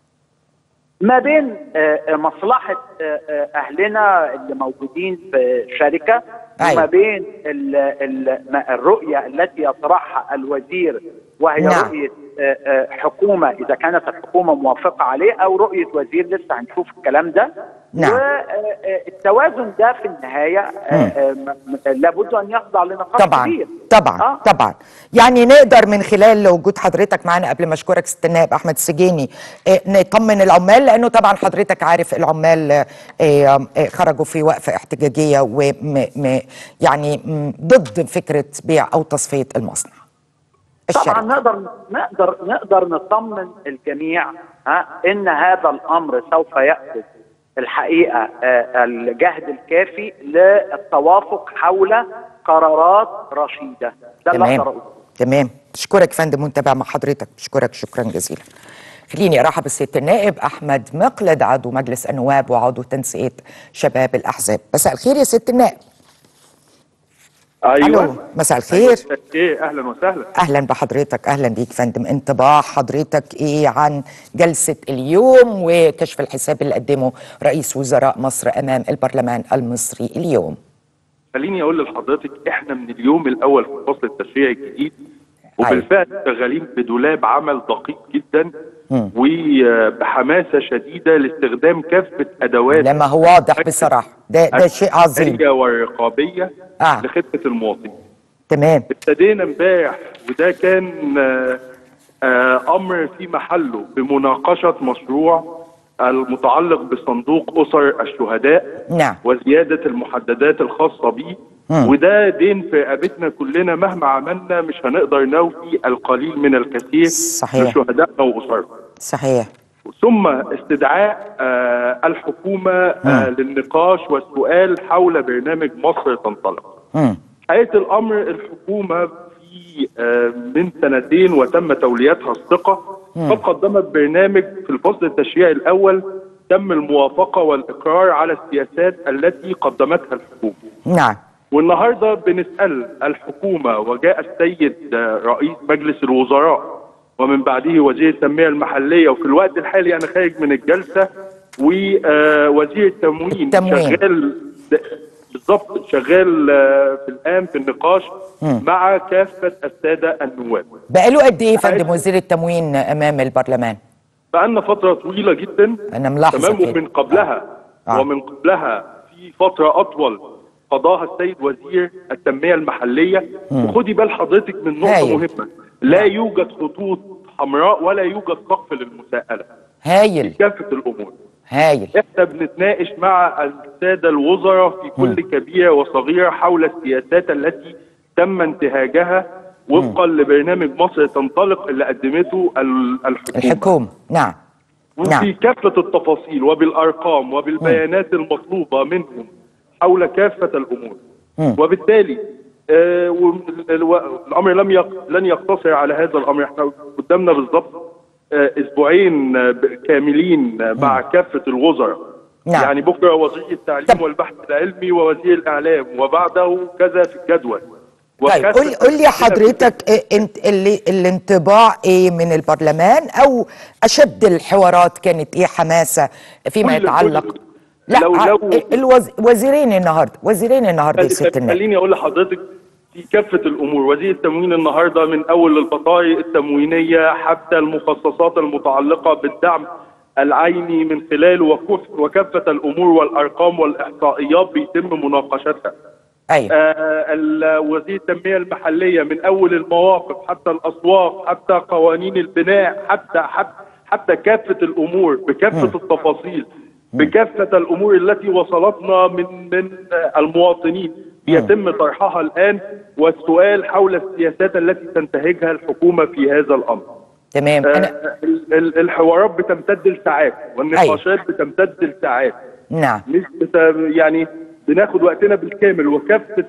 S3: ما بين آه، آه، مصلحة آه، آه، أهلنا اللي موجودين في شركة
S1: أيوة.
S3: وما بين ال ال ما- الرؤية التي يطرحها الوزير وهي
S1: نعم.
S3: رؤية آه، آه، حكومة إذا كانت الحكومة موافقة عليه أو رؤية وزير لسه هنشوف الكلام ده
S1: نعم.
S3: والتوازن ده في النهاية آه، آه، م- م- لابد أن يخضع لنقاش
S1: طبعا
S3: كبير
S1: طبعا
S3: آه.
S1: طبعا يعني نقدر من خلال وجود حضرتك معنا قبل ما اشكرك ست النائب احمد السجيني آه، نطمن العمال لانه طبعا حضرتك عارف العمال آه، آه، خرجوا في وقفه احتجاجيه وم م- يعني م- ضد فكره بيع او تصفيه المصنع
S3: طبعا
S1: الشركه
S3: نقدر نقدر نقدر نطمن الجميع ها ان هذا الامر سوف ياخذ الحقيقه آه، الجهد الكافي للتوافق حول قرارات رشيده ده اللي
S1: تمام
S3: اقدر اقوله
S1: تمام اشكرك فندم منتبع مع حضرتك اشكرك شكرا جزيلا خليني ارحب بالسيد النائب احمد مقلد عضو مجلس النواب وعضو تنسيق شباب الاحزاب مساء الخير يا سيد النائب الو مساء الخير
S4: ايه اهلا وسهلا
S1: اهلا بحضرتك اهلا بيك فندم انطباع حضرتك ايه عن جلسه اليوم وكشف الحساب اللي قدمه رئيس وزراء مصر امام البرلمان المصري اليوم
S4: خليني اقول لحضرتك احنا من اليوم الاول في الفصل التشريعي الجديد وبالفعل شغالين بدولاب عمل دقيق جدا وبحماسه شديده لاستخدام كافه ادوات
S1: لما هو واضح بصراحه ده ده شيء عظيم
S4: الحقيقة والرقابيه
S1: آه.
S4: لخدمه المواطنين
S1: تمام
S4: ابتدينا امبارح وده كان آه، آه، امر في محله بمناقشه مشروع المتعلق بصندوق اسر الشهداء
S1: نعم.
S4: وزياده المحددات الخاصه به وده دين في رقبتنا كلنا مهما عملنا مش هنقدر نوفي القليل من الكثير
S1: صحيح.
S4: لشهدائنا واسرهم
S1: صحيح
S4: ثم استدعاء آه، الحكومه آه، للنقاش والسؤال حول برنامج مصر تنطلق
S1: مم.
S4: حقيقة الأمر الحكومة في آه، من سنتين وتم توليتها الثقة قد قدمت برنامج في الفصل التشريعي الأول تم الموافقه والاقرار على السياسات التي قدمتها الحكومه
S1: نعم
S4: والنهارده بنسال الحكومه وجاء السيد آه، رئيس مجلس الوزراء ومن بعده وزير التنميه المحليه وفي الوقت الحالي انا خارج من الجلسه ووزير التموين
S1: التموين.
S4: شغال د- بالظبط شغال آه، في الان في النقاش مع كافه الساده النواب
S1: بقاله قد ايه يا فندم وزير التموين امام البرلمان
S4: بقالنا فتره طويله جدا
S1: انا ملاحظه
S4: تمام
S1: كده
S4: ومن قبلها
S1: آه.
S4: ومن قبلها في فتره اطول قضاها السيد وزير التنميه المحليه وخدي بال حضرتك من نقطه
S1: هايل.
S4: مهمه لا يوجد خطوط حمراء ولا يوجد سقف للمساءله
S1: هايل
S4: كافه الامور
S1: هايل
S4: احنا بنتناقش مع الساده الوزراء في كل كبيره وصغيره حول السياسات التي تم انتهاجها وفقا لبرنامج مصر تنطلق اللي قدمته ال- الحكومه
S1: الحكومه نعم
S4: وفي
S1: نعم.
S4: كافة التفاصيل وبالأرقام وبالبيانات المطلوبة منهم حول كافة الأمور وبالتالي آه وال- الو- الأمر لم يق... لن يقتصر على هذا الأمر احنا قدامنا بالضبط آه أسبوعين آه، ب- كاملين آه، مع كافة الوزراء
S1: نعم.
S4: يعني بكرة وزير التعليم
S1: طب-
S4: والبحث العلمي ووزير الإعلام وبعده كذا في الجدول
S1: طيب
S4: وكافة
S1: قول قول لي
S4: الأسئلة
S1: حضرتك إيه انت اللي الانطباع ايه من البرلمان او اشد الحوارات كانت ايه حماسه فيما
S4: كل-
S1: يتعلق
S4: كل-
S1: لا
S4: لو- لو-
S1: الوز... وزيرين النهارده وزيرين النهارده يا ست النائب
S4: خليني اقول لحضرتك في كافه الامور وزير التموين النهارده من اول البطايق التموينيه حتى المخصصات المتعلقه بالدعم العيني من خلاله وكف- وكافه الامور والارقام والاحصائيات بيتم مناقشتها.
S1: ايوه
S4: آه، ال- وزير التنميه المحليه من اول المواقف حتى الاسواق حتى قوانين البناء حتى حتى حتى كافه الامور بكافه التفاصيل بكافه الامور التي وصلتنا من من آه، المواطنين يتم طرحها الان والسؤال حول السياسات التي تنتهجها الحكومه في هذا الامر.
S1: تمام انا
S4: آه، ال- ال- الحوارات بتمتد لساعات والنقاشات بتمتد لساعات.
S1: نعم
S4: مش بت... يعني بناخد وقتنا بالكامل وكافه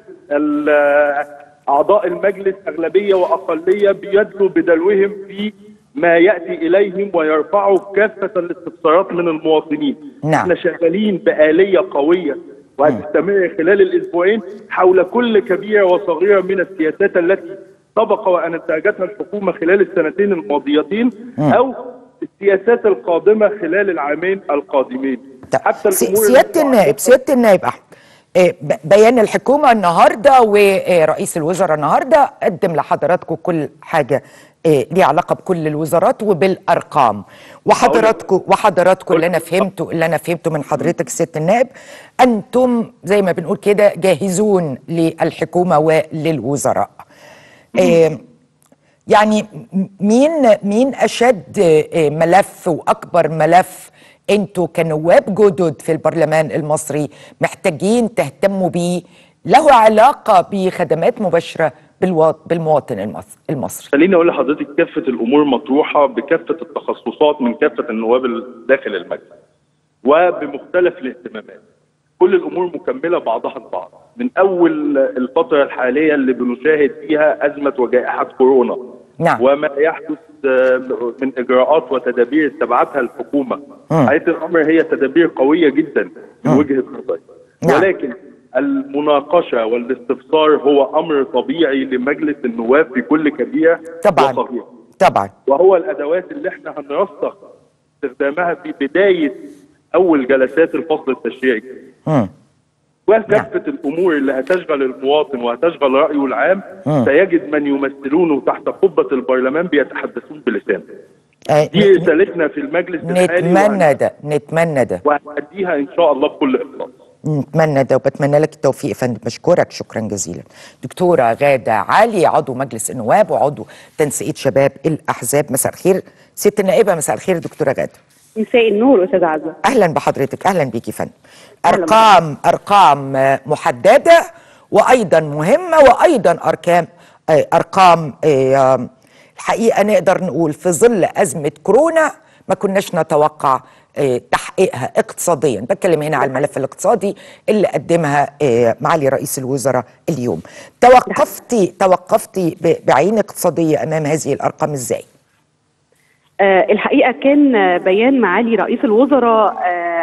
S4: ال- اعضاء المجلس اغلبيه واقليه بيدلوا بدلوهم في ما ياتي اليهم ويرفعوا كافه الاستفسارات من المواطنين.
S1: نعم.
S4: احنا شغالين باليه قويه وهتستمر خلال الاسبوعين حول كل كبيره وصغيره من السياسات التي سبق وان انتهجتها الحكومه خلال السنتين الماضيتين او السياسات القادمه خلال العامين القادمين.
S1: طيب،
S4: حتى
S1: سي-
S4: الامور
S1: سياده النائب سياده النائب احمد إيه، ب- بيان الحكومه النهارده ورئيس الوزراء النهارده قدم لحضراتكم كل حاجه إيه، ليها علاقه بكل الوزارات وبالارقام وحضراتكم وحضراتكم اللي انا فهمته اللي انا فهمته من حضرتك سياده النائب انتم زي ما بنقول كده جاهزون للحكومه وللوزراء إيه، يعني م- مين مين اشد آه، ملف واكبر ملف انتوا كنواب جدد في البرلمان المصري محتاجين تهتموا بيه له علاقه بخدمات مباشره بالوا- بالمواطن المص- المصري
S4: خليني اقول لحضرتك كافه الامور مطروحه بكافه التخصصات من كافه النواب ال- داخل المجلس وبمختلف الاهتمامات كل الامور مكمله بعضها البعض من اول الفتره الحاليه اللي بنشاهد فيها ازمه وجائحه كورونا
S1: نعم.
S4: وما يحدث آه، من اجراءات وتدابير اتبعتها الحكومه حقيقه الامر هي تدابير قويه جدا من وجهه نظري
S1: نعم.
S4: ولكن المناقشه والاستفسار هو امر طبيعي لمجلس النواب في كل كبيره
S1: طبعا
S4: وصغيره
S1: طبعا
S4: وهو الادوات اللي احنا هنرسخ استخدامها في بدايه اول جلسات الفصل التشريعي
S1: مم.
S4: وكافه الامور اللي هتشغل المواطن وهتشغل رايه العام سيجد من يمثلونه تحت قبه البرلمان بيتحدثون بلسانه.
S1: آه،
S4: دي
S1: ن-
S4: رسالتنا في المجلس الحالي
S1: نتمنى ده نتمنى ده
S4: وهنأديها ان شاء الله بكل اخلاص.
S1: نتمنى ده وبتمنى لك التوفيق يا فندم بشكرك شكرا جزيلا دكتوره غاده علي عضو مجلس النواب وعضو تنسيقيه شباب الاحزاب مساء الخير ست النائبه مساء الخير دكتوره غاده
S5: مساء النور استاذ عزه
S1: اهلا بحضرتك اهلا بيكي فندم
S5: أهلاً
S1: ارقام ارقام آه، محدده وايضا مهمه وايضا ارقام آه، ارقام آه، آم، الحقيقه نقدر نقول في ظل ازمه كورونا ما كناش نتوقع آه، تحقيقها اقتصاديا بتكلم هنا على الملف الاقتصادي اللي قدمها آه، معالي رئيس الوزراء اليوم توقفتي توقفتي ب- بعين اقتصاديه امام هذه الارقام ازاي
S5: آه الحقيقه كان آه، بيان معالي رئيس الوزراء آه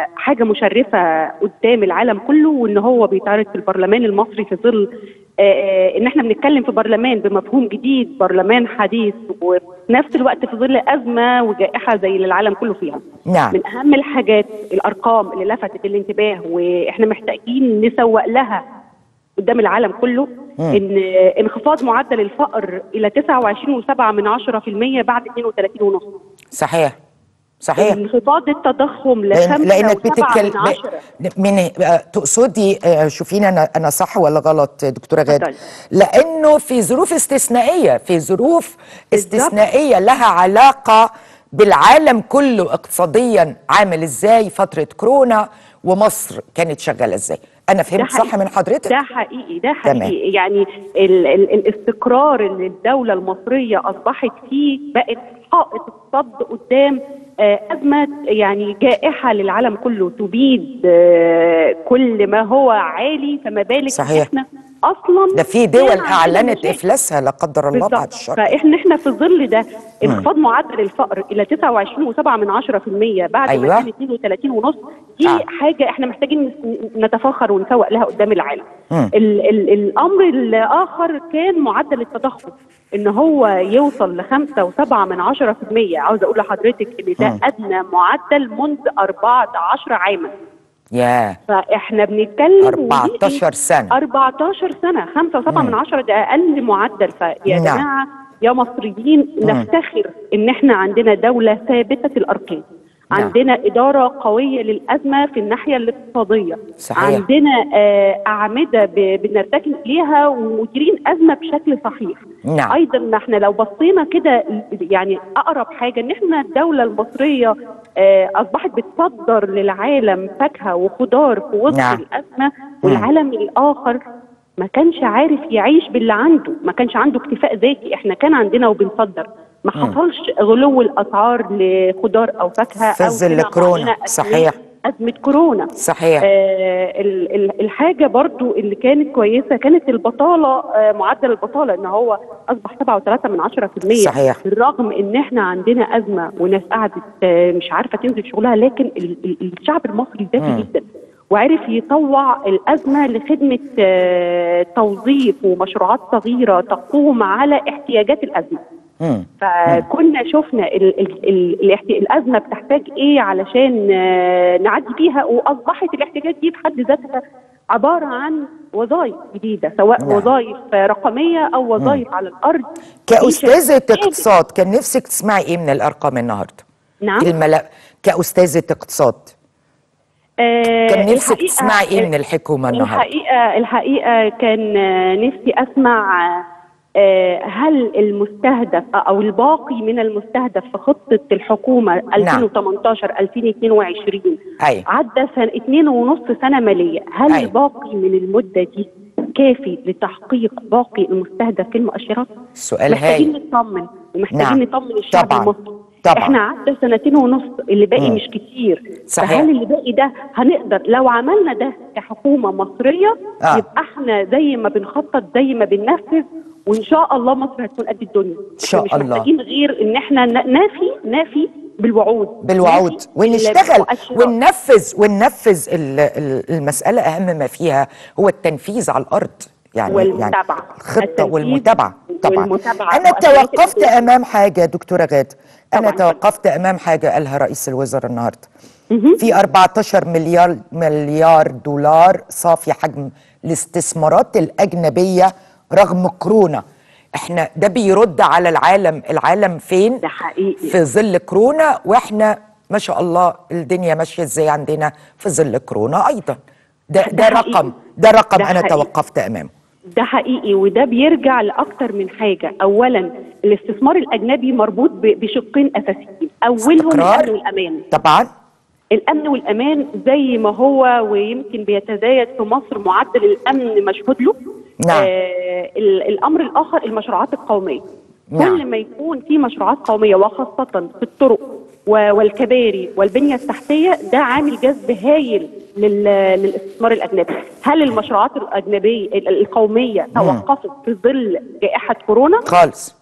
S5: حاجه مشرفه قدام العالم كله وان هو بيتعرض في البرلمان المصري في ظل آه، آه، ان احنا بنتكلم في برلمان بمفهوم جديد برلمان حديث وفي نفس الوقت في ظل ازمه وجائحه زي اللي العالم كله فيها
S1: نعم.
S5: من اهم الحاجات الارقام اللي لفتت الانتباه واحنا محتاجين نسوق لها قدام العالم كله ان انخفاض معدل الفقر الى 29.7 من 10% بعد 32 ونص
S1: صحيح صحيح
S5: انخفاض التضخم ل
S1: لأن
S5: 5
S1: لانك
S5: من
S1: بتتكلم
S5: 10
S1: من آه، تقصدي آه، شوفيني انا انا صح ولا غلط دكتوره غاده
S5: اتفضلي.
S1: لانه في ظروف استثنائيه في ظروف استثنائيه لها علاقه بالعالم كله اقتصاديا عامل ازاي فتره كورونا ومصر كانت شغاله ازاي انا
S5: ده
S1: فهمت صح
S5: حقيقي.
S1: من حضرتك
S5: ده حقيقي ده
S1: تمام.
S5: حقيقي يعني ال ال الاستقرار اللي الدولة المصرية أصبحت فيه بقت حائط الصد قدام آه، أزمة يعني جائحة للعالم كله تبيد آه، كل ما هو عالي فما بالك إن
S1: صحيح.
S5: احنا أصلا
S1: ده في دول
S5: كان عندنا
S1: اعلنت
S5: مشاكل.
S1: افلاسها لا قدر الله بعد
S5: بالظبط
S1: الشر
S5: فاحنا احنا في ظل ده انخفاض معدل الفقر الى 29.7 من 10% بعد
S1: أيوة.
S5: ما كان 32 ونص دي
S1: آه.
S5: حاجه احنا محتاجين نس- نتفاخر ونسوق لها قدام العالم
S1: مم.
S5: ال ال الامر الاخر كان معدل التضخم ان هو يوصل ل 5.7 من 10% عاوز اقول لحضرتك ان ده
S1: مم.
S5: ادنى معدل منذ 14 عاما
S1: يا
S5: فاحنا بنتكلم ودي
S1: 14 سنة.
S5: 14 سنه 5.7 من 10 ده اقل معدل فيا
S1: نعم.
S5: جماعه يا مصريين نفتخر ان احنا عندنا دوله ثابته الاركان
S1: نعم.
S5: عندنا إدارة قوية للأزمة في الناحية الاقتصادية
S1: صحيح.
S5: عندنا آه، أعمدة ب- بنرتكز ليها ومديرين أزمة بشكل صحيح
S1: نعم.
S5: أيضا ما احنا لو بصينا كده يعني أقرب حاجة إن احنا الدولة المصرية آه، أصبحت بتصدر للعالم فاكهة وخضار في وسط
S1: نعم.
S5: الأزمة والعالم الآخر ما كانش عارف يعيش باللي عنده ما كانش عنده اكتفاء ذاتي احنا كان عندنا وبنصدر ما حصلش غلو الاسعار لخضار او فاكهه
S1: في
S5: او
S1: ظل
S5: كده
S1: كورونا.
S5: عندنا أزمة-
S1: صحيح.
S5: ازمه كورونا
S1: صحيح.
S5: آه ال- ال- الحاجه برضو اللي كانت كويسه كانت البطاله آه معدل البطاله ان هو اصبح 7.3 من 10%
S1: صحيح.
S5: بالرغم ان احنا عندنا ازمه وناس قعدت آه مش عارفه تنزل شغلها لكن ال- ال- الشعب المصري ذكي جدا وعرف يطوع الازمه لخدمه آه توظيف ومشروعات صغيره تقوم على احتياجات الازمه
S1: مم.
S5: فكنا شفنا ال ال ال الاحت- الازمه بتحتاج ايه علشان آه، نعدي بيها واصبحت الاحتياجات دي بحد ذاتها عباره عن وظائف جديده سواء
S1: نعم.
S5: وظائف آه، او وظائف على الارض
S1: كأستاذة
S5: دي شيء
S1: اقتصاد كان نفسك تسمعي ايه من الارقام النهارده؟
S5: نعم
S1: الملا... كأستاذة اقتصاد
S5: آه،
S1: كان نفسك
S5: الحقيقة-
S1: تسمعي ايه من الحكومة النهارده؟
S5: الحقيقه الحقيقه كان آه، نفسي اسمع آه، هل المستهدف او الباقي من المستهدف في خطه الحكومه 2018 2022
S1: أيوة.
S5: عدى سنة اتنين ونص سنه ماليه هل
S1: أيوة.
S5: الباقي من المده دي كافي لتحقيق باقي المستهدف في المؤشرات
S1: السؤال
S5: محتاجين
S1: هايل.
S5: نطمن ومحتاجين
S1: نعم.
S5: نطمن الشعب
S1: طبعاً.
S5: المصري
S1: طبعاً.
S5: احنا عدى سنتين ونص اللي باقي
S1: مم.
S5: مش كتير
S1: صحيح.
S5: فهل اللي باقي ده هنقدر لو عملنا ده كحكومه مصريه
S1: آه.
S5: يبقى احنا زي ما بنخطط زي ما بننفذ وان شاء الله مصر هتكون قد الدنيا
S1: إن شاء
S5: مش
S1: الله.
S5: محتاجين غير ان احنا ن- نافي نافي بالوعود
S1: بالوعود
S5: نافي
S1: ونشتغل
S5: بالمؤشرات.
S1: وننفذ وننفذ ال- ال- المسألة أهم ما فيها هو التنفيذ على الأرض يعني
S5: والمتابعة.
S1: يعني الخطة
S5: التنفيذ
S1: والمتابعة طبعا
S5: والمتابعة
S1: أنا
S5: مؤشرات
S1: توقفت
S5: الإنجاز.
S1: أمام حاجة دكتورة غاد أنا
S5: طبعاً.
S1: توقفت أمام حاجة قالها رئيس الوزراء النهاردة في 14 مليار مليار دولار صافي حجم الاستثمارات الأجنبية رغم كورونا احنا ده بيرد على العالم العالم فين
S5: ده حقيقي.
S1: في ظل كورونا واحنا ما شاء الله الدنيا ماشيه ازاي عندنا في ظل كورونا ايضا ده
S5: ده
S1: ده
S5: حقيقي.
S1: رقم ده رقم
S5: ده
S1: انا
S5: حقيقي.
S1: توقفت امامه
S5: ده حقيقي وده بيرجع لاكتر من حاجه اولا الاستثمار الاجنبي مربوط ب- بشقين اساسيين اولهم
S1: استقرار.
S5: الامن والامان
S1: طبعا
S5: الامن والامان زي ما هو ويمكن بيتزايد في مصر معدل الامن مشهود له
S1: نعم.
S5: آه ال- الامر الاخر المشروعات القوميه
S1: نعم.
S5: كل ما يكون في مشروعات قوميه وخاصه في الطرق و- والكباري والبنيه التحتيه ده عامل جذب هايل لل- للاستثمار الاجنبي هل المشروعات الاجنبيه ال- القوميه توقفت في ظل جائحه كورونا
S1: خالص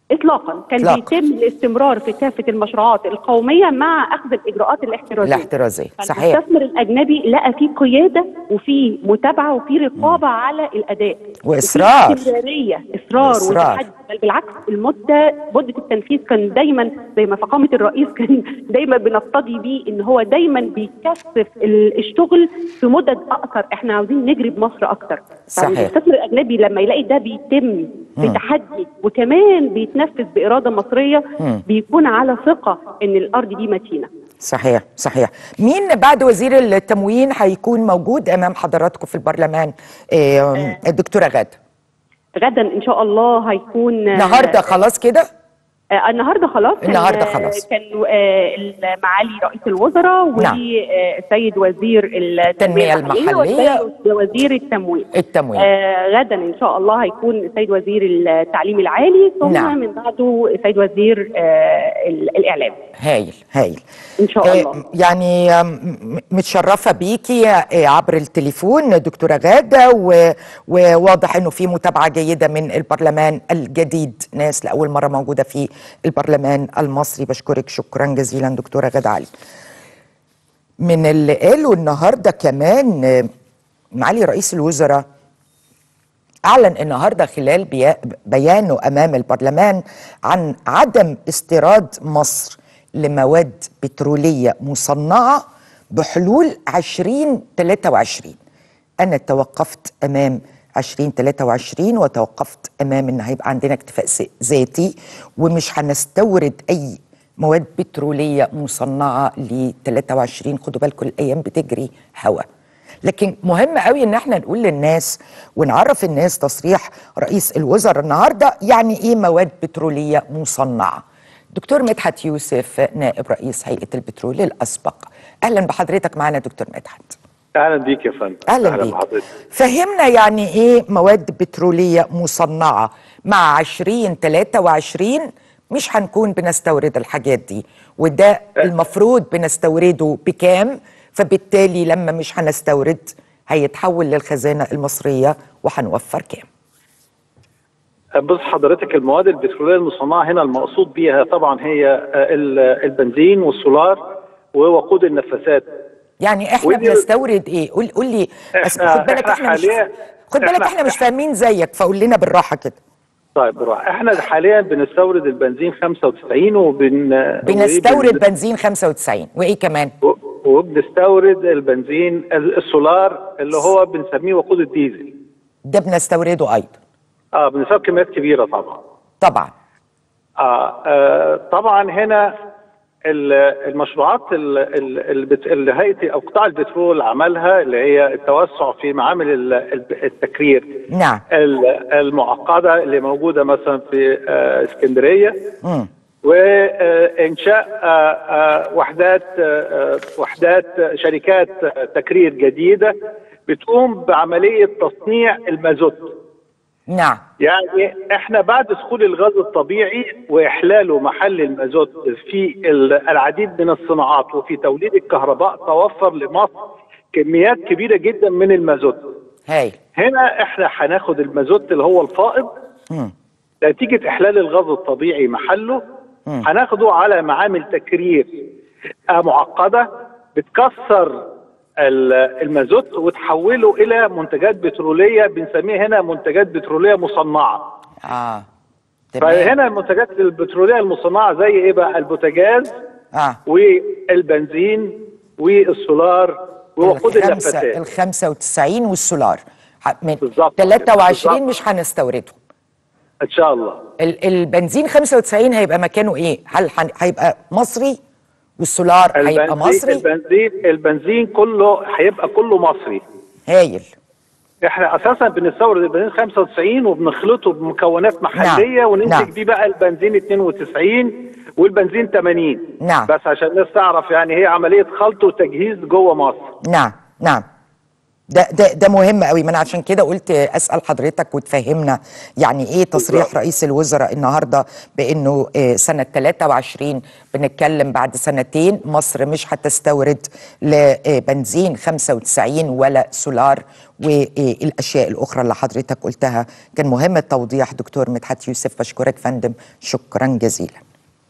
S5: اطلاقا كان
S1: إطلاقاً.
S5: بيتم الاستمرار في كافه المشروعات القوميه مع اخذ الاجراءات الاحترازيه
S1: الاحترازيه صحيح
S5: المستثمر الاجنبي لقى في قياده وفي متابعه وفي رقابه على الاداء
S1: وإصرار.
S5: وفي استمراريه اصرار
S1: وإصرار.
S5: وتحدي بل بالعكس المده مده التنفيذ كان دايما زي ما فخامه الرئيس كان دايما بنقتضي بيه ان هو دايما بيكثف ال- الشغل في مدد اقصر احنا عاوزين نجري بمصر اكتر
S1: صحيح.
S5: المستثمر الاجنبي لما يلاقي ده بيتم بتحدي وكمان بيتنفذ باراده مصريه بيكون على ثقه ان الارض دي متينه
S1: صحيح صحيح مين بعد وزير التموين هيكون موجود امام حضراتكم في البرلمان آه، الدكتوره غاده
S5: غدا ان شاء الله هيكون
S1: النهارده خلاص كده
S5: آه النهارده خلاص كان-
S1: النهاردة خلاص.
S5: كان آه معالي رئيس الوزراء
S1: نعم.
S5: والسيد وزير
S1: التنمية
S5: التنميه
S1: المحلية.
S5: والسيد وزير التموين
S1: التموين
S5: آه غدا ان شاء الله هيكون السيد وزير التعليم العالي ثم
S1: نعم.
S5: من بعده السيد وزير آه ال- الاعلام
S1: هايل هايل
S5: ان شاء الله
S1: آه، يعني آم، م- متشرفة بيكي آه، عبر التليفون دكتورة غادة و- وواضح انه في متابعة جيدة من البرلمان الجديد ناس لأول مرة موجودة في البرلمان المصري بشكرك شكرا جزيلا دكتورة غادة علي من اللي قالوا النهاردة كمان آه، معالي رئيس الوزراء أعلن النهارده خلال بيا- بيانه أمام البرلمان عن عدم استيراد مصر لمواد بترولية مصنعة بحلول 2023 أنا توقفت أمام 2023 وتوقفت أمام إن هيبقى عندنا اكتفاء ذ- ذاتي ومش هنستورد أي مواد بترولية مصنعة ل 23 خدوا بالكم الأيام بتجري هوا لكن مهم قوي ان احنا نقول للناس ونعرف الناس تصريح رئيس الوزراء النهارده يعني ايه مواد بتروليه مصنعه دكتور مدحت يوسف نائب رئيس هيئه البترول الاسبق اهلا بحضرتك معنا دكتور مدحت
S6: اهلا بيك يا فندم
S1: اهلا بيك
S6: بحضرتك
S1: فهمنا يعني ايه مواد بتروليه مصنعه مع 2023 مش هنكون بنستورد الحاجات دي وده المفروض بنستورده بكام فبالتالي لما مش هنستورد هيتحول للخزانه المصريه وهنوفر كام
S6: بص حضرتك المواد البتروليه المصنعه هنا المقصود بيها طبعا هي آه، ال- البنزين والسولار ووقود النفاثات
S1: يعني احنا
S6: ودي-
S1: بنستورد ايه قول قول لي بس
S6: إحنا-
S1: خد بالك
S6: إحنا
S1: احنا مش
S6: حاليا-
S1: خد بالك
S6: إحنا-
S1: احنا مش فاهمين زيك فقول لنا بالراحه كده
S6: طيب بروح احنا حاليا بنستورد البنزين 95 وبن
S1: بنستورد
S6: وبن-
S1: بنزين 95 وايه كمان
S6: و- وبنستورد البنزين السولار اللي هو بنسميه وقود الديزل
S1: ده بنستورده ايضا
S6: اه بنستورد كميات كبيره طبعا
S1: طبعا
S6: آه, آه طبعا هنا ال- المشروعات ال- ال- البت- اللي هيئه او قطاع البترول عملها اللي هي التوسع في معامل ال- ال- التكرير
S1: نعم
S6: ال- المعقده اللي موجوده مثلا في آه اسكندريه
S1: مم.
S6: وانشاء آه، آه، وحدات آه، آه، وحدات شركات آه، تكرير جديده بتقوم بعمليه تصنيع المازوت
S1: نعم
S6: يعني احنا بعد دخول الغاز الطبيعي واحلاله محل المازوت في ال- العديد من الصناعات وفي توليد الكهرباء توفر لمصر كميات كبيره جدا من المازوت
S1: هايل
S6: هنا احنا هناخد المازوت اللي هو الفائض
S1: مم.
S6: نتيجه احلال الغاز الطبيعي محله هناخده على معامل تكرير آه، معقده بتكسر ال- المازوت وتحوله الى منتجات بتروليه بنسميها هنا منتجات بتروليه مصنعه
S1: اه تمام
S6: فهنا المنتجات البتروليه المصنعه زي ايه بقى البوتاجاز
S1: اه
S6: والبنزين والسولار ووقود
S1: الخمسة
S6: النفاثات
S1: ال 95 والسولار ح- من
S6: بالظبط.
S1: 23
S6: بالظبط.
S1: مش هنستورده
S6: ان شاء الله
S1: ال- البنزين 95 هيبقى مكانه ايه؟ هل هن- هيبقى مصري والسولار هيبقى
S6: البنزين
S1: مصري؟
S6: البنزين البنزين كله هيبقى كله مصري
S1: هايل
S6: احنا اساسا بنستورد البنزين 95 وبنخلطه بمكونات محليه
S1: نعم.
S6: وننتج
S1: نعم.
S6: بيه بقى البنزين 92 والبنزين 80
S1: نعم.
S6: بس عشان الناس تعرف يعني هي عمليه خلط وتجهيز جوه مصر
S1: نعم نعم ده ده ده مهم قوي ما انا عشان كده قلت اسال حضرتك وتفهمنا يعني ايه تصريح
S2: بالظبط.
S1: رئيس الوزراء النهارده بانه آه، سنه 23 بنتكلم بعد سنتين مصر مش هتستورد لبنزين 95 ولا سولار والاشياء الاخرى اللي حضرتك قلتها كان مهم التوضيح دكتور مدحت يوسف بشكرك فندم شكرا جزيلا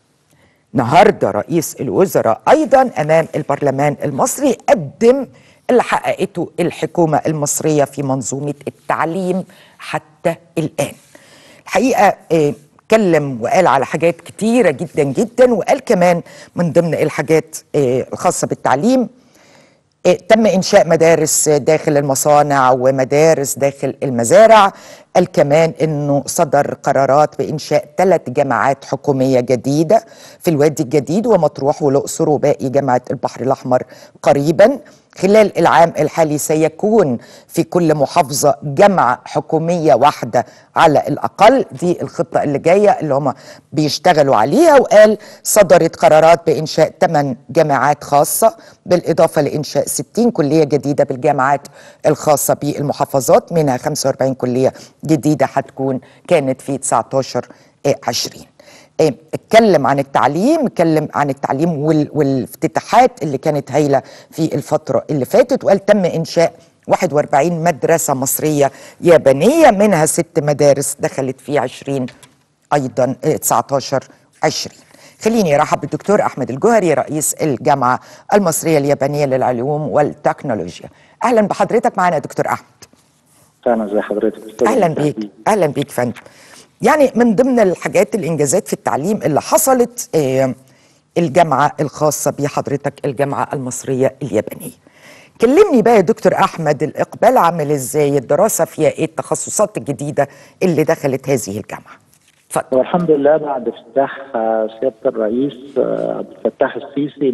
S1: النهارده رئيس الوزراء ايضا امام البرلمان المصري قدم اللي حققته الحكومه المصريه في منظومه التعليم حتى الان. الحقيقه آه، اتكلم وقال على حاجات كتيره جدا جدا وقال كمان من ضمن الحاجات آه، الخاصه بالتعليم آه، تم إنشاء مدارس داخل المصانع ومدارس داخل المزارع قال كمان أنه صدر قرارات بإنشاء ثلاث جامعات حكومية جديدة في الوادي الجديد ومطروح والأقصر وباقي جامعة البحر الأحمر قريبا خلال العام الحالي سيكون في كل محافظة جامعة حكومية واحدة على الأقل دي الخطة اللي جاية اللي هم بيشتغلوا عليها وقال صدرت قرارات بإنشاء 8 جامعات خاصة بالإضافة لإنشاء 60 كلية جديدة بالجامعات الخاصة بالمحافظات منها 45 كلية جديدة هتكون كانت في 19 آه، 20 آه، اتكلم عن التعليم اتكلم عن التعليم وال- والافتتاحات اللي كانت هايله في الفتره اللي فاتت وقال تم انشاء 41 مدرسه مصريه يابانيه منها ست مدارس دخلت في 20 ايضا آه، 19 20 خليني ارحب بالدكتور احمد الجوهري رئيس الجامعه المصريه اليابانيه للعلوم والتكنولوجيا اهلا بحضرتك معنا يا دكتور احمد
S7: اهلا زي حضرتك أستاذ
S1: اهلا
S7: مجدي.
S1: بيك اهلا بيك فندم يعني من ضمن الحاجات الانجازات في التعليم اللي حصلت آه، الجامعه الخاصه بحضرتك الجامعه المصريه اليابانيه كلمني بقى يا دكتور احمد الاقبال عامل ازاي الدراسه فيها ايه التخصصات الجديده اللي دخلت هذه الجامعه اتفضل
S7: والحمد لله بعد افتتاح آه، سياده الرئيس آه، عبد الفتاح السيسي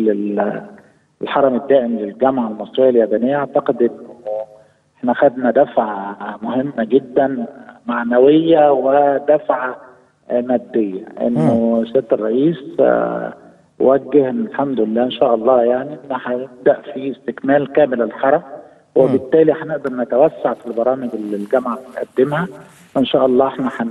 S7: للحرم الدائم للجامعه المصريه اليابانيه اعتقد انه احنا خدنا دفعه مهمه جدا معنويه ودفعه آه، ماديه انه سياده الرئيس آه، وجه إن الحمد لله ان شاء الله يعني ان هيبدا في استكمال كامل الحرم وبالتالي هنقدر نتوسع في البرامج اللي الجامعه بتقدمها وان شاء الله احنا حن...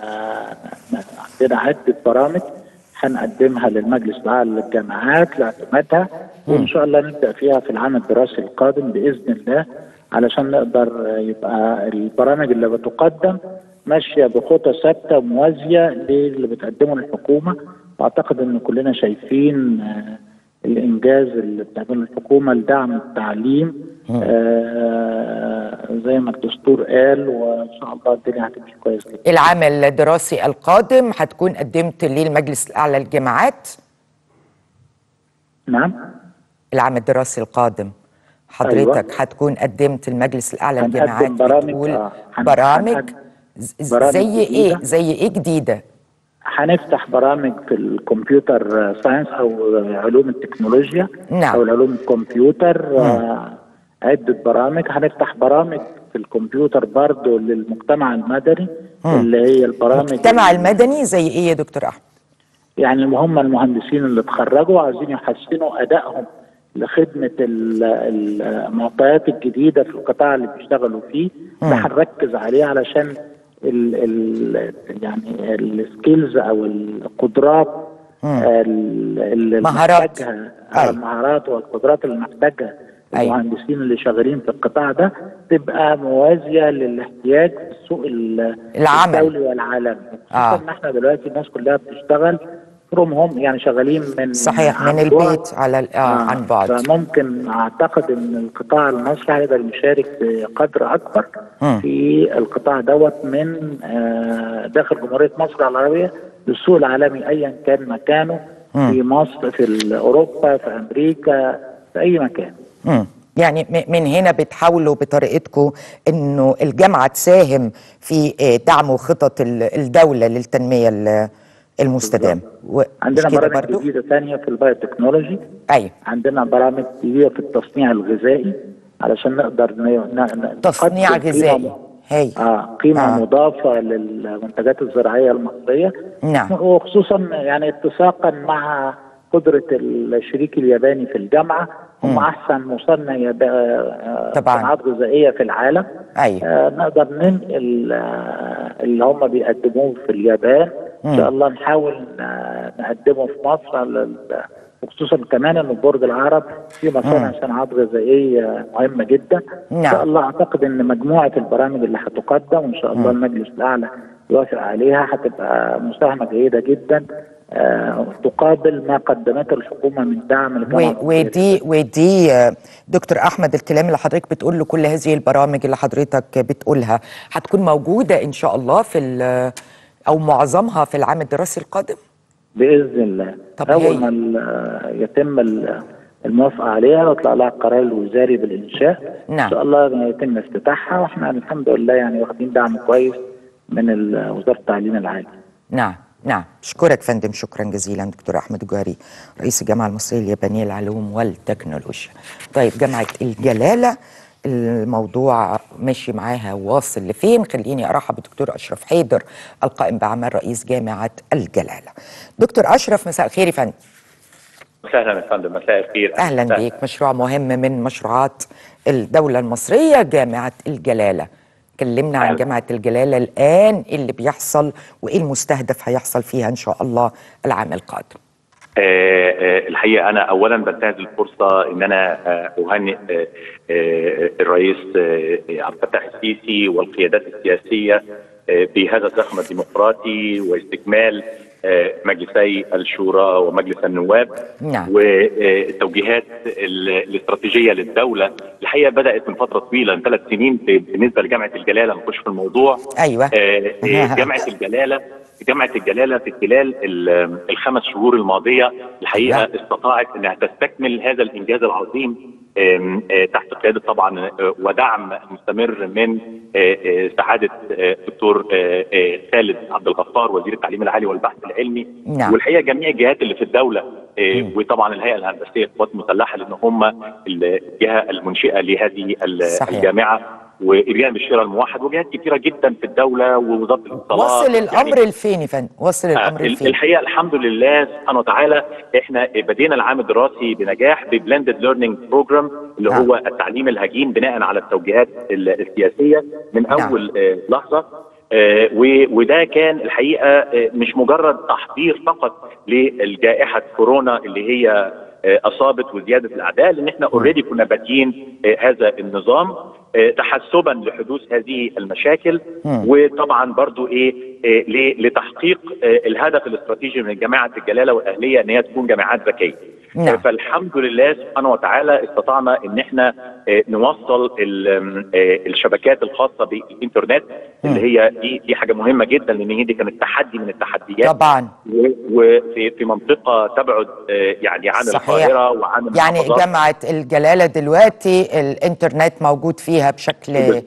S7: عندنا عده برامج هنقدمها للمجلس الاعلى للجامعات لاعتمادها وان شاء الله نبدا فيها في العام الدراسي القادم باذن الله علشان نقدر يبقى البرامج اللي بتقدم ماشيه بخطى ثابته موازيه للي بتقدمه الحكومه واعتقد ان كلنا شايفين آه، الانجاز اللي بتعمله الحكومه لدعم التعليم آه زي ما الدستور قال وان شاء الله الدنيا هتمشي كويس جدا
S1: العام الدراسي القادم هتكون قدمت للمجلس الاعلى للجامعات
S7: نعم
S1: العام الدراسي القادم حضرتك
S7: أيوة.
S1: هتكون قدمت المجلس الاعلى
S7: هنقدم
S1: للجامعات
S7: برامج،
S1: بتقول
S7: آه، هن-
S1: برامج
S7: هنقدم
S1: ز-
S7: برامج
S1: زي ايه
S7: جديدة.
S1: زي ايه جديده
S7: هنفتح برامج في الكمبيوتر ساينس او علوم التكنولوجيا
S1: نعم.
S7: او علوم الكمبيوتر آه، عده برامج هنفتح برامج في الكمبيوتر برضه للمجتمع المدني اللي هي البرامج
S1: المجتمع المدني زي ايه يا دكتور احمد
S7: يعني اللي هم المهندسين اللي اتخرجوا عايزين يحسنوا ادائهم لخدمه ال- المعطيات الجديده في القطاع اللي بيشتغلوا فيه ده هنركز عليه علشان ال ال يعني السكيلز او القدرات ال- اللي
S1: مهارات.
S7: محتاجها
S1: أي.
S7: المهارات والقدرات اللي محتاجها
S1: أي.
S7: المهندسين اللي شغالين في القطاع ده تبقى موازيه للاحتياج في السوق ال-
S1: العمل.
S7: الدولي والعالمي خصوصا
S1: آه.
S7: ان احنا دلوقتي الناس كلها بتشتغل فروم هوم يعني شغالين من
S1: صحيح من
S7: عن بعد.
S1: البيت على ال- آه عن بعد
S7: فممكن اعتقد ان القطاع المصري هيقدر يشارك بقدر اكبر
S1: مم.
S7: في القطاع دوت من آه، داخل جمهوريه مصر العربيه للسوق العالمي ايا كان مكانه في مصر في اوروبا في امريكا في اي مكان
S1: مم. يعني م- من هنا بتحاولوا بطريقتكم انه الجامعه تساهم في آه، دعم خطط ال- الدوله للتنميه ال- المستدامه و-
S7: عندنا
S1: مش كده
S7: برامج
S1: برضو؟
S7: جديده ثانيه في البايوتكنولوجي
S1: ايوه
S7: عندنا برامج جديده في التصنيع الغذائي علشان نقدر ن... ن... ن-
S1: تصنيع
S7: نقدم قيمة
S1: غذائي
S7: م-
S1: هاي
S7: اه قيمه
S1: آه.
S7: آه. مضافه للمنتجات الزراعيه المصريه
S1: نعم.
S7: وخصوصا يعني اتساقا مع قدره الشريك الياباني في الجامعه هم احسن مصنع يابا- آه،
S1: طبعاً.
S7: صناعات غذائيه في العالم
S1: ايوه
S7: آه، نقدر ننقل آه، اللي هم بيقدموه في اليابان ان شاء الله نحاول آه، نقدمه في مصر لل- وخصوصا كمان ان برج العرب في مصانع صناعات غذائيه مهمه جدا ان
S1: نعم.
S7: شاء الله اعتقد ان مجموعه البرامج اللي هتقدم وان شاء الله المجلس الاعلى يوافق عليها هتبقى مساهمه جيده جدا آه، تقابل ما قدمته الحكومه من دعم الجامعه
S1: و-
S7: المصرية.
S1: ودي ودي آه، دكتور احمد الكلام اللي حضرتك بتقول له كل هذه البرامج اللي حضرتك بتقولها هتكون موجوده ان شاء الله في ال- او معظمها في العام الدراسي القادم
S7: باذن الله
S1: طب
S7: اول
S1: هاي.
S7: ما ال- يتم ال- الموافقه عليها ويطلع لها القرار الوزاري بالانشاء
S1: نعم.
S7: ان شاء الله يتم افتتاحها واحنا الحمد لله يعني واخدين دعم كويس من ال- وزاره التعليم العالي
S1: نعم نعم اشكرك فندم شكرا جزيلا دكتور احمد الجوهري رئيس الجامعه المصريه اليابانيه للعلوم والتكنولوجيا طيب جامعه الجلاله الموضوع ماشي معاها واصل لفين خليني ارحب بالدكتور اشرف حيدر القائم باعمال رئيس جامعه الجلاله دكتور اشرف مساء الخير يا فندم
S8: اهلا يا فندم مساء الخير
S1: اهلا بيك مشروع مهم من مشروعات الدوله المصريه جامعه الجلاله كلمنا عن
S8: أهلا.
S1: جامعه الجلاله الان إيه اللي بيحصل وايه المستهدف هيحصل فيها ان شاء الله العام القادم
S8: آه آه الحقيقه انا اولا بنتهز الفرصه ان انا آه اهنئ آه آه الرئيس آه عبد الفتاح السيسي والقيادات السياسيه آه بهذا الزخم الديمقراطي واستكمال آه مجلسي الشورى ومجلس النواب
S1: نعم.
S8: والتوجيهات ال- الاستراتيجيه للدوله الحقيقه بدات من فتره طويله من ثلاث سنين بالنسبه لجامعه الجلاله نخش في الموضوع
S1: ايوه
S8: آه، آه، جامعه الجلاله جامعه الجلاله في خلال ال- الخمس شهور الماضيه الحقيقه
S1: نعم.
S8: استطاعت انها تستكمل هذا الانجاز العظيم آم، آه، تحت قياده طبعا آه، ودعم مستمر من آه، آه، سعاده آه، الدكتور آه، آه، خالد عبد الغفار وزير التعليم العالي والبحث العلمي
S1: نعم.
S8: والحقيقه جميع الجهات اللي في الدوله آه، وطبعا الهيئه الهندسيه للقوات المسلحه لان هم الجهه المنشئه لهذه ال-
S1: صحيح.
S8: الجامعه وجانب الشراء الموحد وجهات كثيره جدا في الدوله ووزاره الاتصالات
S1: وصل
S8: يعني-
S1: الامر لفين يا فندم وصل الامر
S8: آه،
S1: لفين
S8: الحقيقه الحمد لله سبحانه وتعالى احنا بدينا العام الدراسي بنجاح ببلندد ليرنينج بروجرام اللي
S1: نعم.
S8: هو التعليم الهجين بناء على التوجيهات ال- السياسيه من
S1: نعم.
S8: اول آه، لحظه آه، و- وده كان الحقيقه آه، مش مجرد تحضير فقط للجائحه كورونا اللي هي آه، اصابت وزياده الاعداء لان احنا اوريدي كنا بادئين آه، هذا النظام آه، تحسبا لحدوث هذه المشاكل وطبعا برضو ايه آه، ل- لتحقيق آه، الهدف الاستراتيجي من جامعه الجلاله والاهليه ان هي تكون جامعات ذكيه
S1: نعم.
S8: آه، فالحمد لله سبحانه وتعالى استطعنا ان احنا آه، نوصل ال- آم، آه، الشبكات الخاصه بالانترنت اللي هي دي دي حاجه مهمه جدا لان هي دي كانت تحدي من التحديات
S1: طبعا
S8: و- وفي في منطقه تبعد آه، يعني عن
S1: صحيح.
S8: القاهره وعن
S1: يعني
S8: المحافظات.
S1: جامعه الجلاله دلوقتي الانترنت موجود فيها بشكل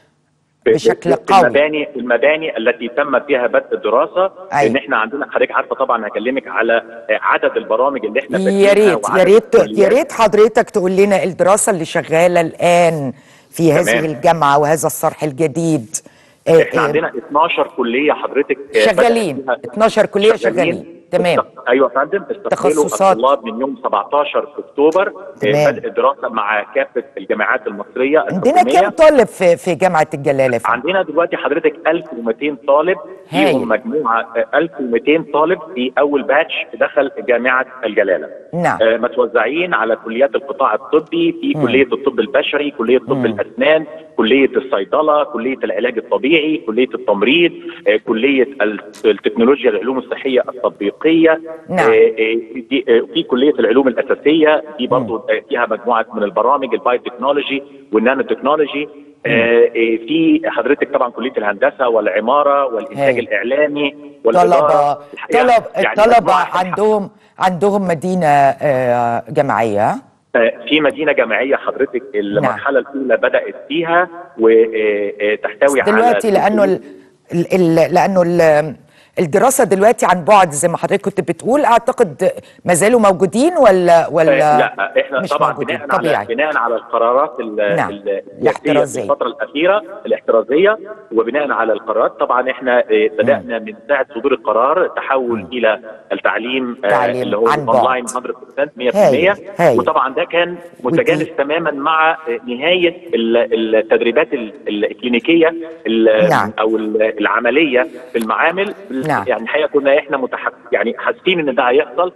S8: ب-
S1: بشكل
S8: ب-
S1: قوي.
S8: المباني المباني التي تم فيها بدء الدراسه
S1: أيوة.
S8: ان احنا عندنا حضرتك عارفه طبعا هكلمك على عدد البرامج اللي احنا
S1: يا
S8: فاتحينها
S1: ريت يا
S8: وعدد
S1: ريت يا
S8: الكليات.
S1: ريت حضرتك تقول لنا الدراسه اللي شغاله الان في هذه
S8: تمام.
S1: الجامعه وهذا الصرح الجديد آه،
S8: احنا
S1: آه،
S8: عندنا 12 كليه حضرتك آه،
S1: شغالين.
S8: بدأت فيها-
S1: 12 كلية شغالين. تمام.
S8: است- ايوه يا فندم استقبلوا
S1: تخصصات.
S8: الطلاب من يوم 17 اكتوبر آه،
S1: تمام.
S8: بدء الدراسه مع كافه الجامعات المصريه
S1: عندنا
S8: الحكومية.
S1: كم طالب في في جامعه الجلاله يا فندم؟
S8: عندنا دلوقتي حضرتك 1200 طالب
S1: هايل.
S8: فيهم مجموعه آه، 1200 طالب في اول باتش دخل جامعه الجلاله
S1: نعم.
S8: آه، متوزعين على كليات القطاع الطبي في كليه الطب البشري كليه طب الاسنان كليه الصيدله كليه العلاج الطبيعي كليه التمريض آه، كليه ال- التكنولوجيا العلوم الصحيه التطبيقيه
S1: نعم.
S8: آه، آه، دي آه، في كليه العلوم الاساسيه دي برضه آه، فيها مجموعه من البرامج البايو تكنولوجي والنانو تكنولوجي آه، آه، في حضرتك طبعا كليه الهندسه والعماره والانتاج
S1: هايل.
S8: الاعلامي
S1: طلبه
S8: والاداره الحقيقة
S1: طلب
S8: يعني
S1: الطلبه
S8: مجموعة-
S1: عندهم عندهم مدينه آه، جامعيه
S8: آه، في مدينه جامعيه حضرتك المرحله الاولى بدات فيها وتحتوي على
S1: دلوقتي لانه ال ال ال لانه ال الدراسه دلوقتي عن بعد زي ما حضرتك كنت بتقول اعتقد ما زالوا موجودين ولا ولا
S8: لا احنا
S1: مش
S8: طبعا
S1: موجودين
S8: بناء
S1: طبيعي
S8: على بناء على القرارات ال-
S1: نعم.
S8: ال-
S1: الاحترازية.
S8: السياسية في الفتره الاخيره الاحترازيه وبناء على القرارات طبعا احنا آه، بدانا من ساعه صدور القرار تحول الى التعليم آه،
S1: تعليم
S8: اللي هو
S1: عن بعد.
S8: اونلاين 100% 100%
S1: هايل، هايل.
S8: وطبعا ده كان متجانس
S1: ودي-
S8: تماما مع آه، نهايه ال- التدريبات ال- الكلينيكيه ال-
S1: نعم.
S8: او ال- العمليه في المعامل
S1: نعم.
S8: يعني الحقيقه كنا احنا متحك يعني حاسين ان ده هيحصل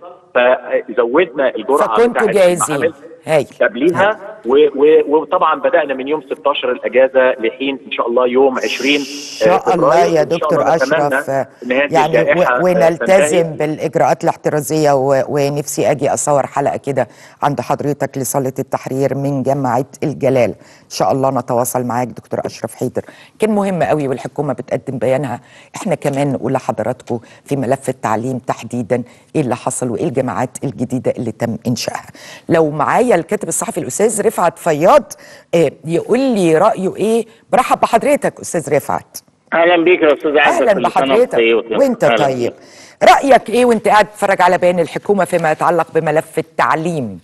S8: فزودنا الجرعه
S1: فكنتوا
S8: بتاعت
S1: جاهزين
S8: المعامل
S1: هايل
S8: قبليها و- و- وطبعا بدانا من يوم 16 الاجازه لحين ان شاء الله يوم 20
S1: ان شاء الله يا دكتور اشرف يعني و- ونلتزم بالاجراءات الاحترازيه و- ونفسي اجي اصور حلقه كده عند حضرتك لصاله التحرير من جامعه الجلال ان شاء الله نتواصل معاك دكتور اشرف حيدر كان مهم قوي والحكومه بتقدم بيانها احنا كمان نقول لحضراتكم في ملف التعليم تحديدا ايه اللي حصل وايه الجامعات الجديده اللي تم انشائها لو معايا الكاتب الصحفي الاستاذ رفعت فياض آه، يقول لي رايه ايه برحب بحضرتك استاذ رفعت
S9: اهلا بيك يا استاذ عزة
S1: اهلا
S9: كل سنة
S1: بحضرتك
S9: وأنت طيب.
S1: وانت
S9: أهلاً
S1: طيب
S9: بيك.
S1: رايك ايه وانت قاعد تتفرج على بيان الحكومه فيما يتعلق بملف التعليم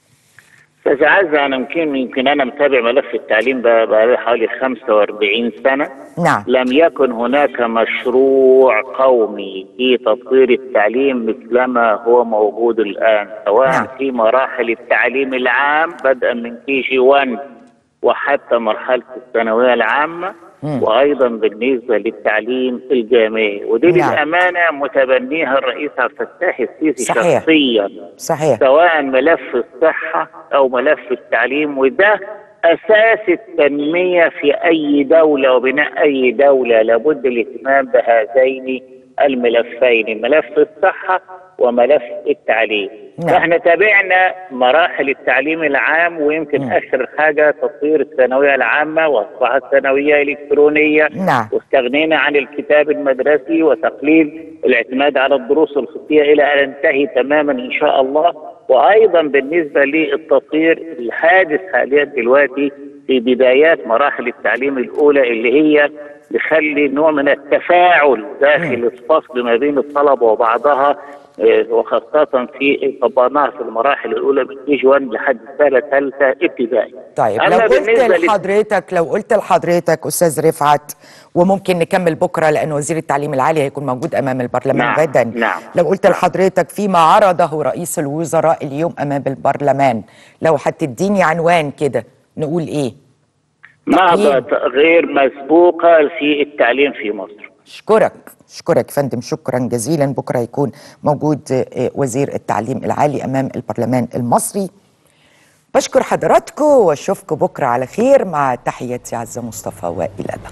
S9: استاذ عزة انا يمكن يمكن انا متابع ملف التعليم بقى بقى حوالي 45 سنه
S1: نعم
S9: لم يكن هناك مشروع قومي في تطوير التعليم مثلما هو موجود الان سواء
S1: نعم.
S9: في مراحل التعليم العام بدءا من كي جي 1 وحتى مرحله الثانويه العامه
S1: مم.
S9: وايضا بالنسبه للتعليم الجامعي ودي
S1: نعم.
S9: للامانه متبنيها الرئيس عبد الفتاح السيسي
S1: صحيح.
S9: شخصيا
S1: صحيح
S9: سواء ملف الصحة أو ملف التعليم وده أساس التنمية في أي دولة وبناء أي دولة لابد الاهتمام بهذين الملفين ملف الصحة وملف التعليم
S1: نعم.
S9: فاحنا تابعنا مراحل التعليم العام ويمكن
S1: مم.
S9: اخر حاجه تطوير الثانويه العامه واصبحت ثانويه الكترونيه
S1: نعم.
S9: واستغنينا عن الكتاب المدرسي وتقليل الاعتماد على الدروس الخطيه الى ان ننتهي تماما ان شاء الله وايضا بالنسبه للتطوير الحادث حاليا دلوقتي في بدايات مراحل التعليم الاولى اللي هي بخلي نوع من التفاعل داخل الفصل ما بين الطلبه وبعضها آه، وخاصة في طبقناها في المراحل الأولى من كي جي 1 لحد السنة الثالثة ابتدائي.
S1: طيب
S9: أما
S1: لو قلت
S9: بالنسبة لل-
S1: لحضرتك لو قلت لحضرتك استاذ رفعت وممكن نكمل بكره لان وزير التعليم العالي هيكون موجود امام البرلمان
S9: نعم،
S1: غدا
S9: نعم،
S1: لو قلت لحضرتك فيما عرضه رئيس الوزراء اليوم امام البرلمان لو هتديني عنوان كده نقول ايه
S9: نهضة
S1: تقييم.
S9: غير مسبوقة في التعليم في مصر.
S1: اشكرك اشكرك فندم شكرا جزيلا بكره يكون موجود آه، وزير التعليم العالي امام البرلمان المصري بشكر حضراتكم واشوفكم بكره على خير مع تحياتي عزه مصطفى والى اللقاء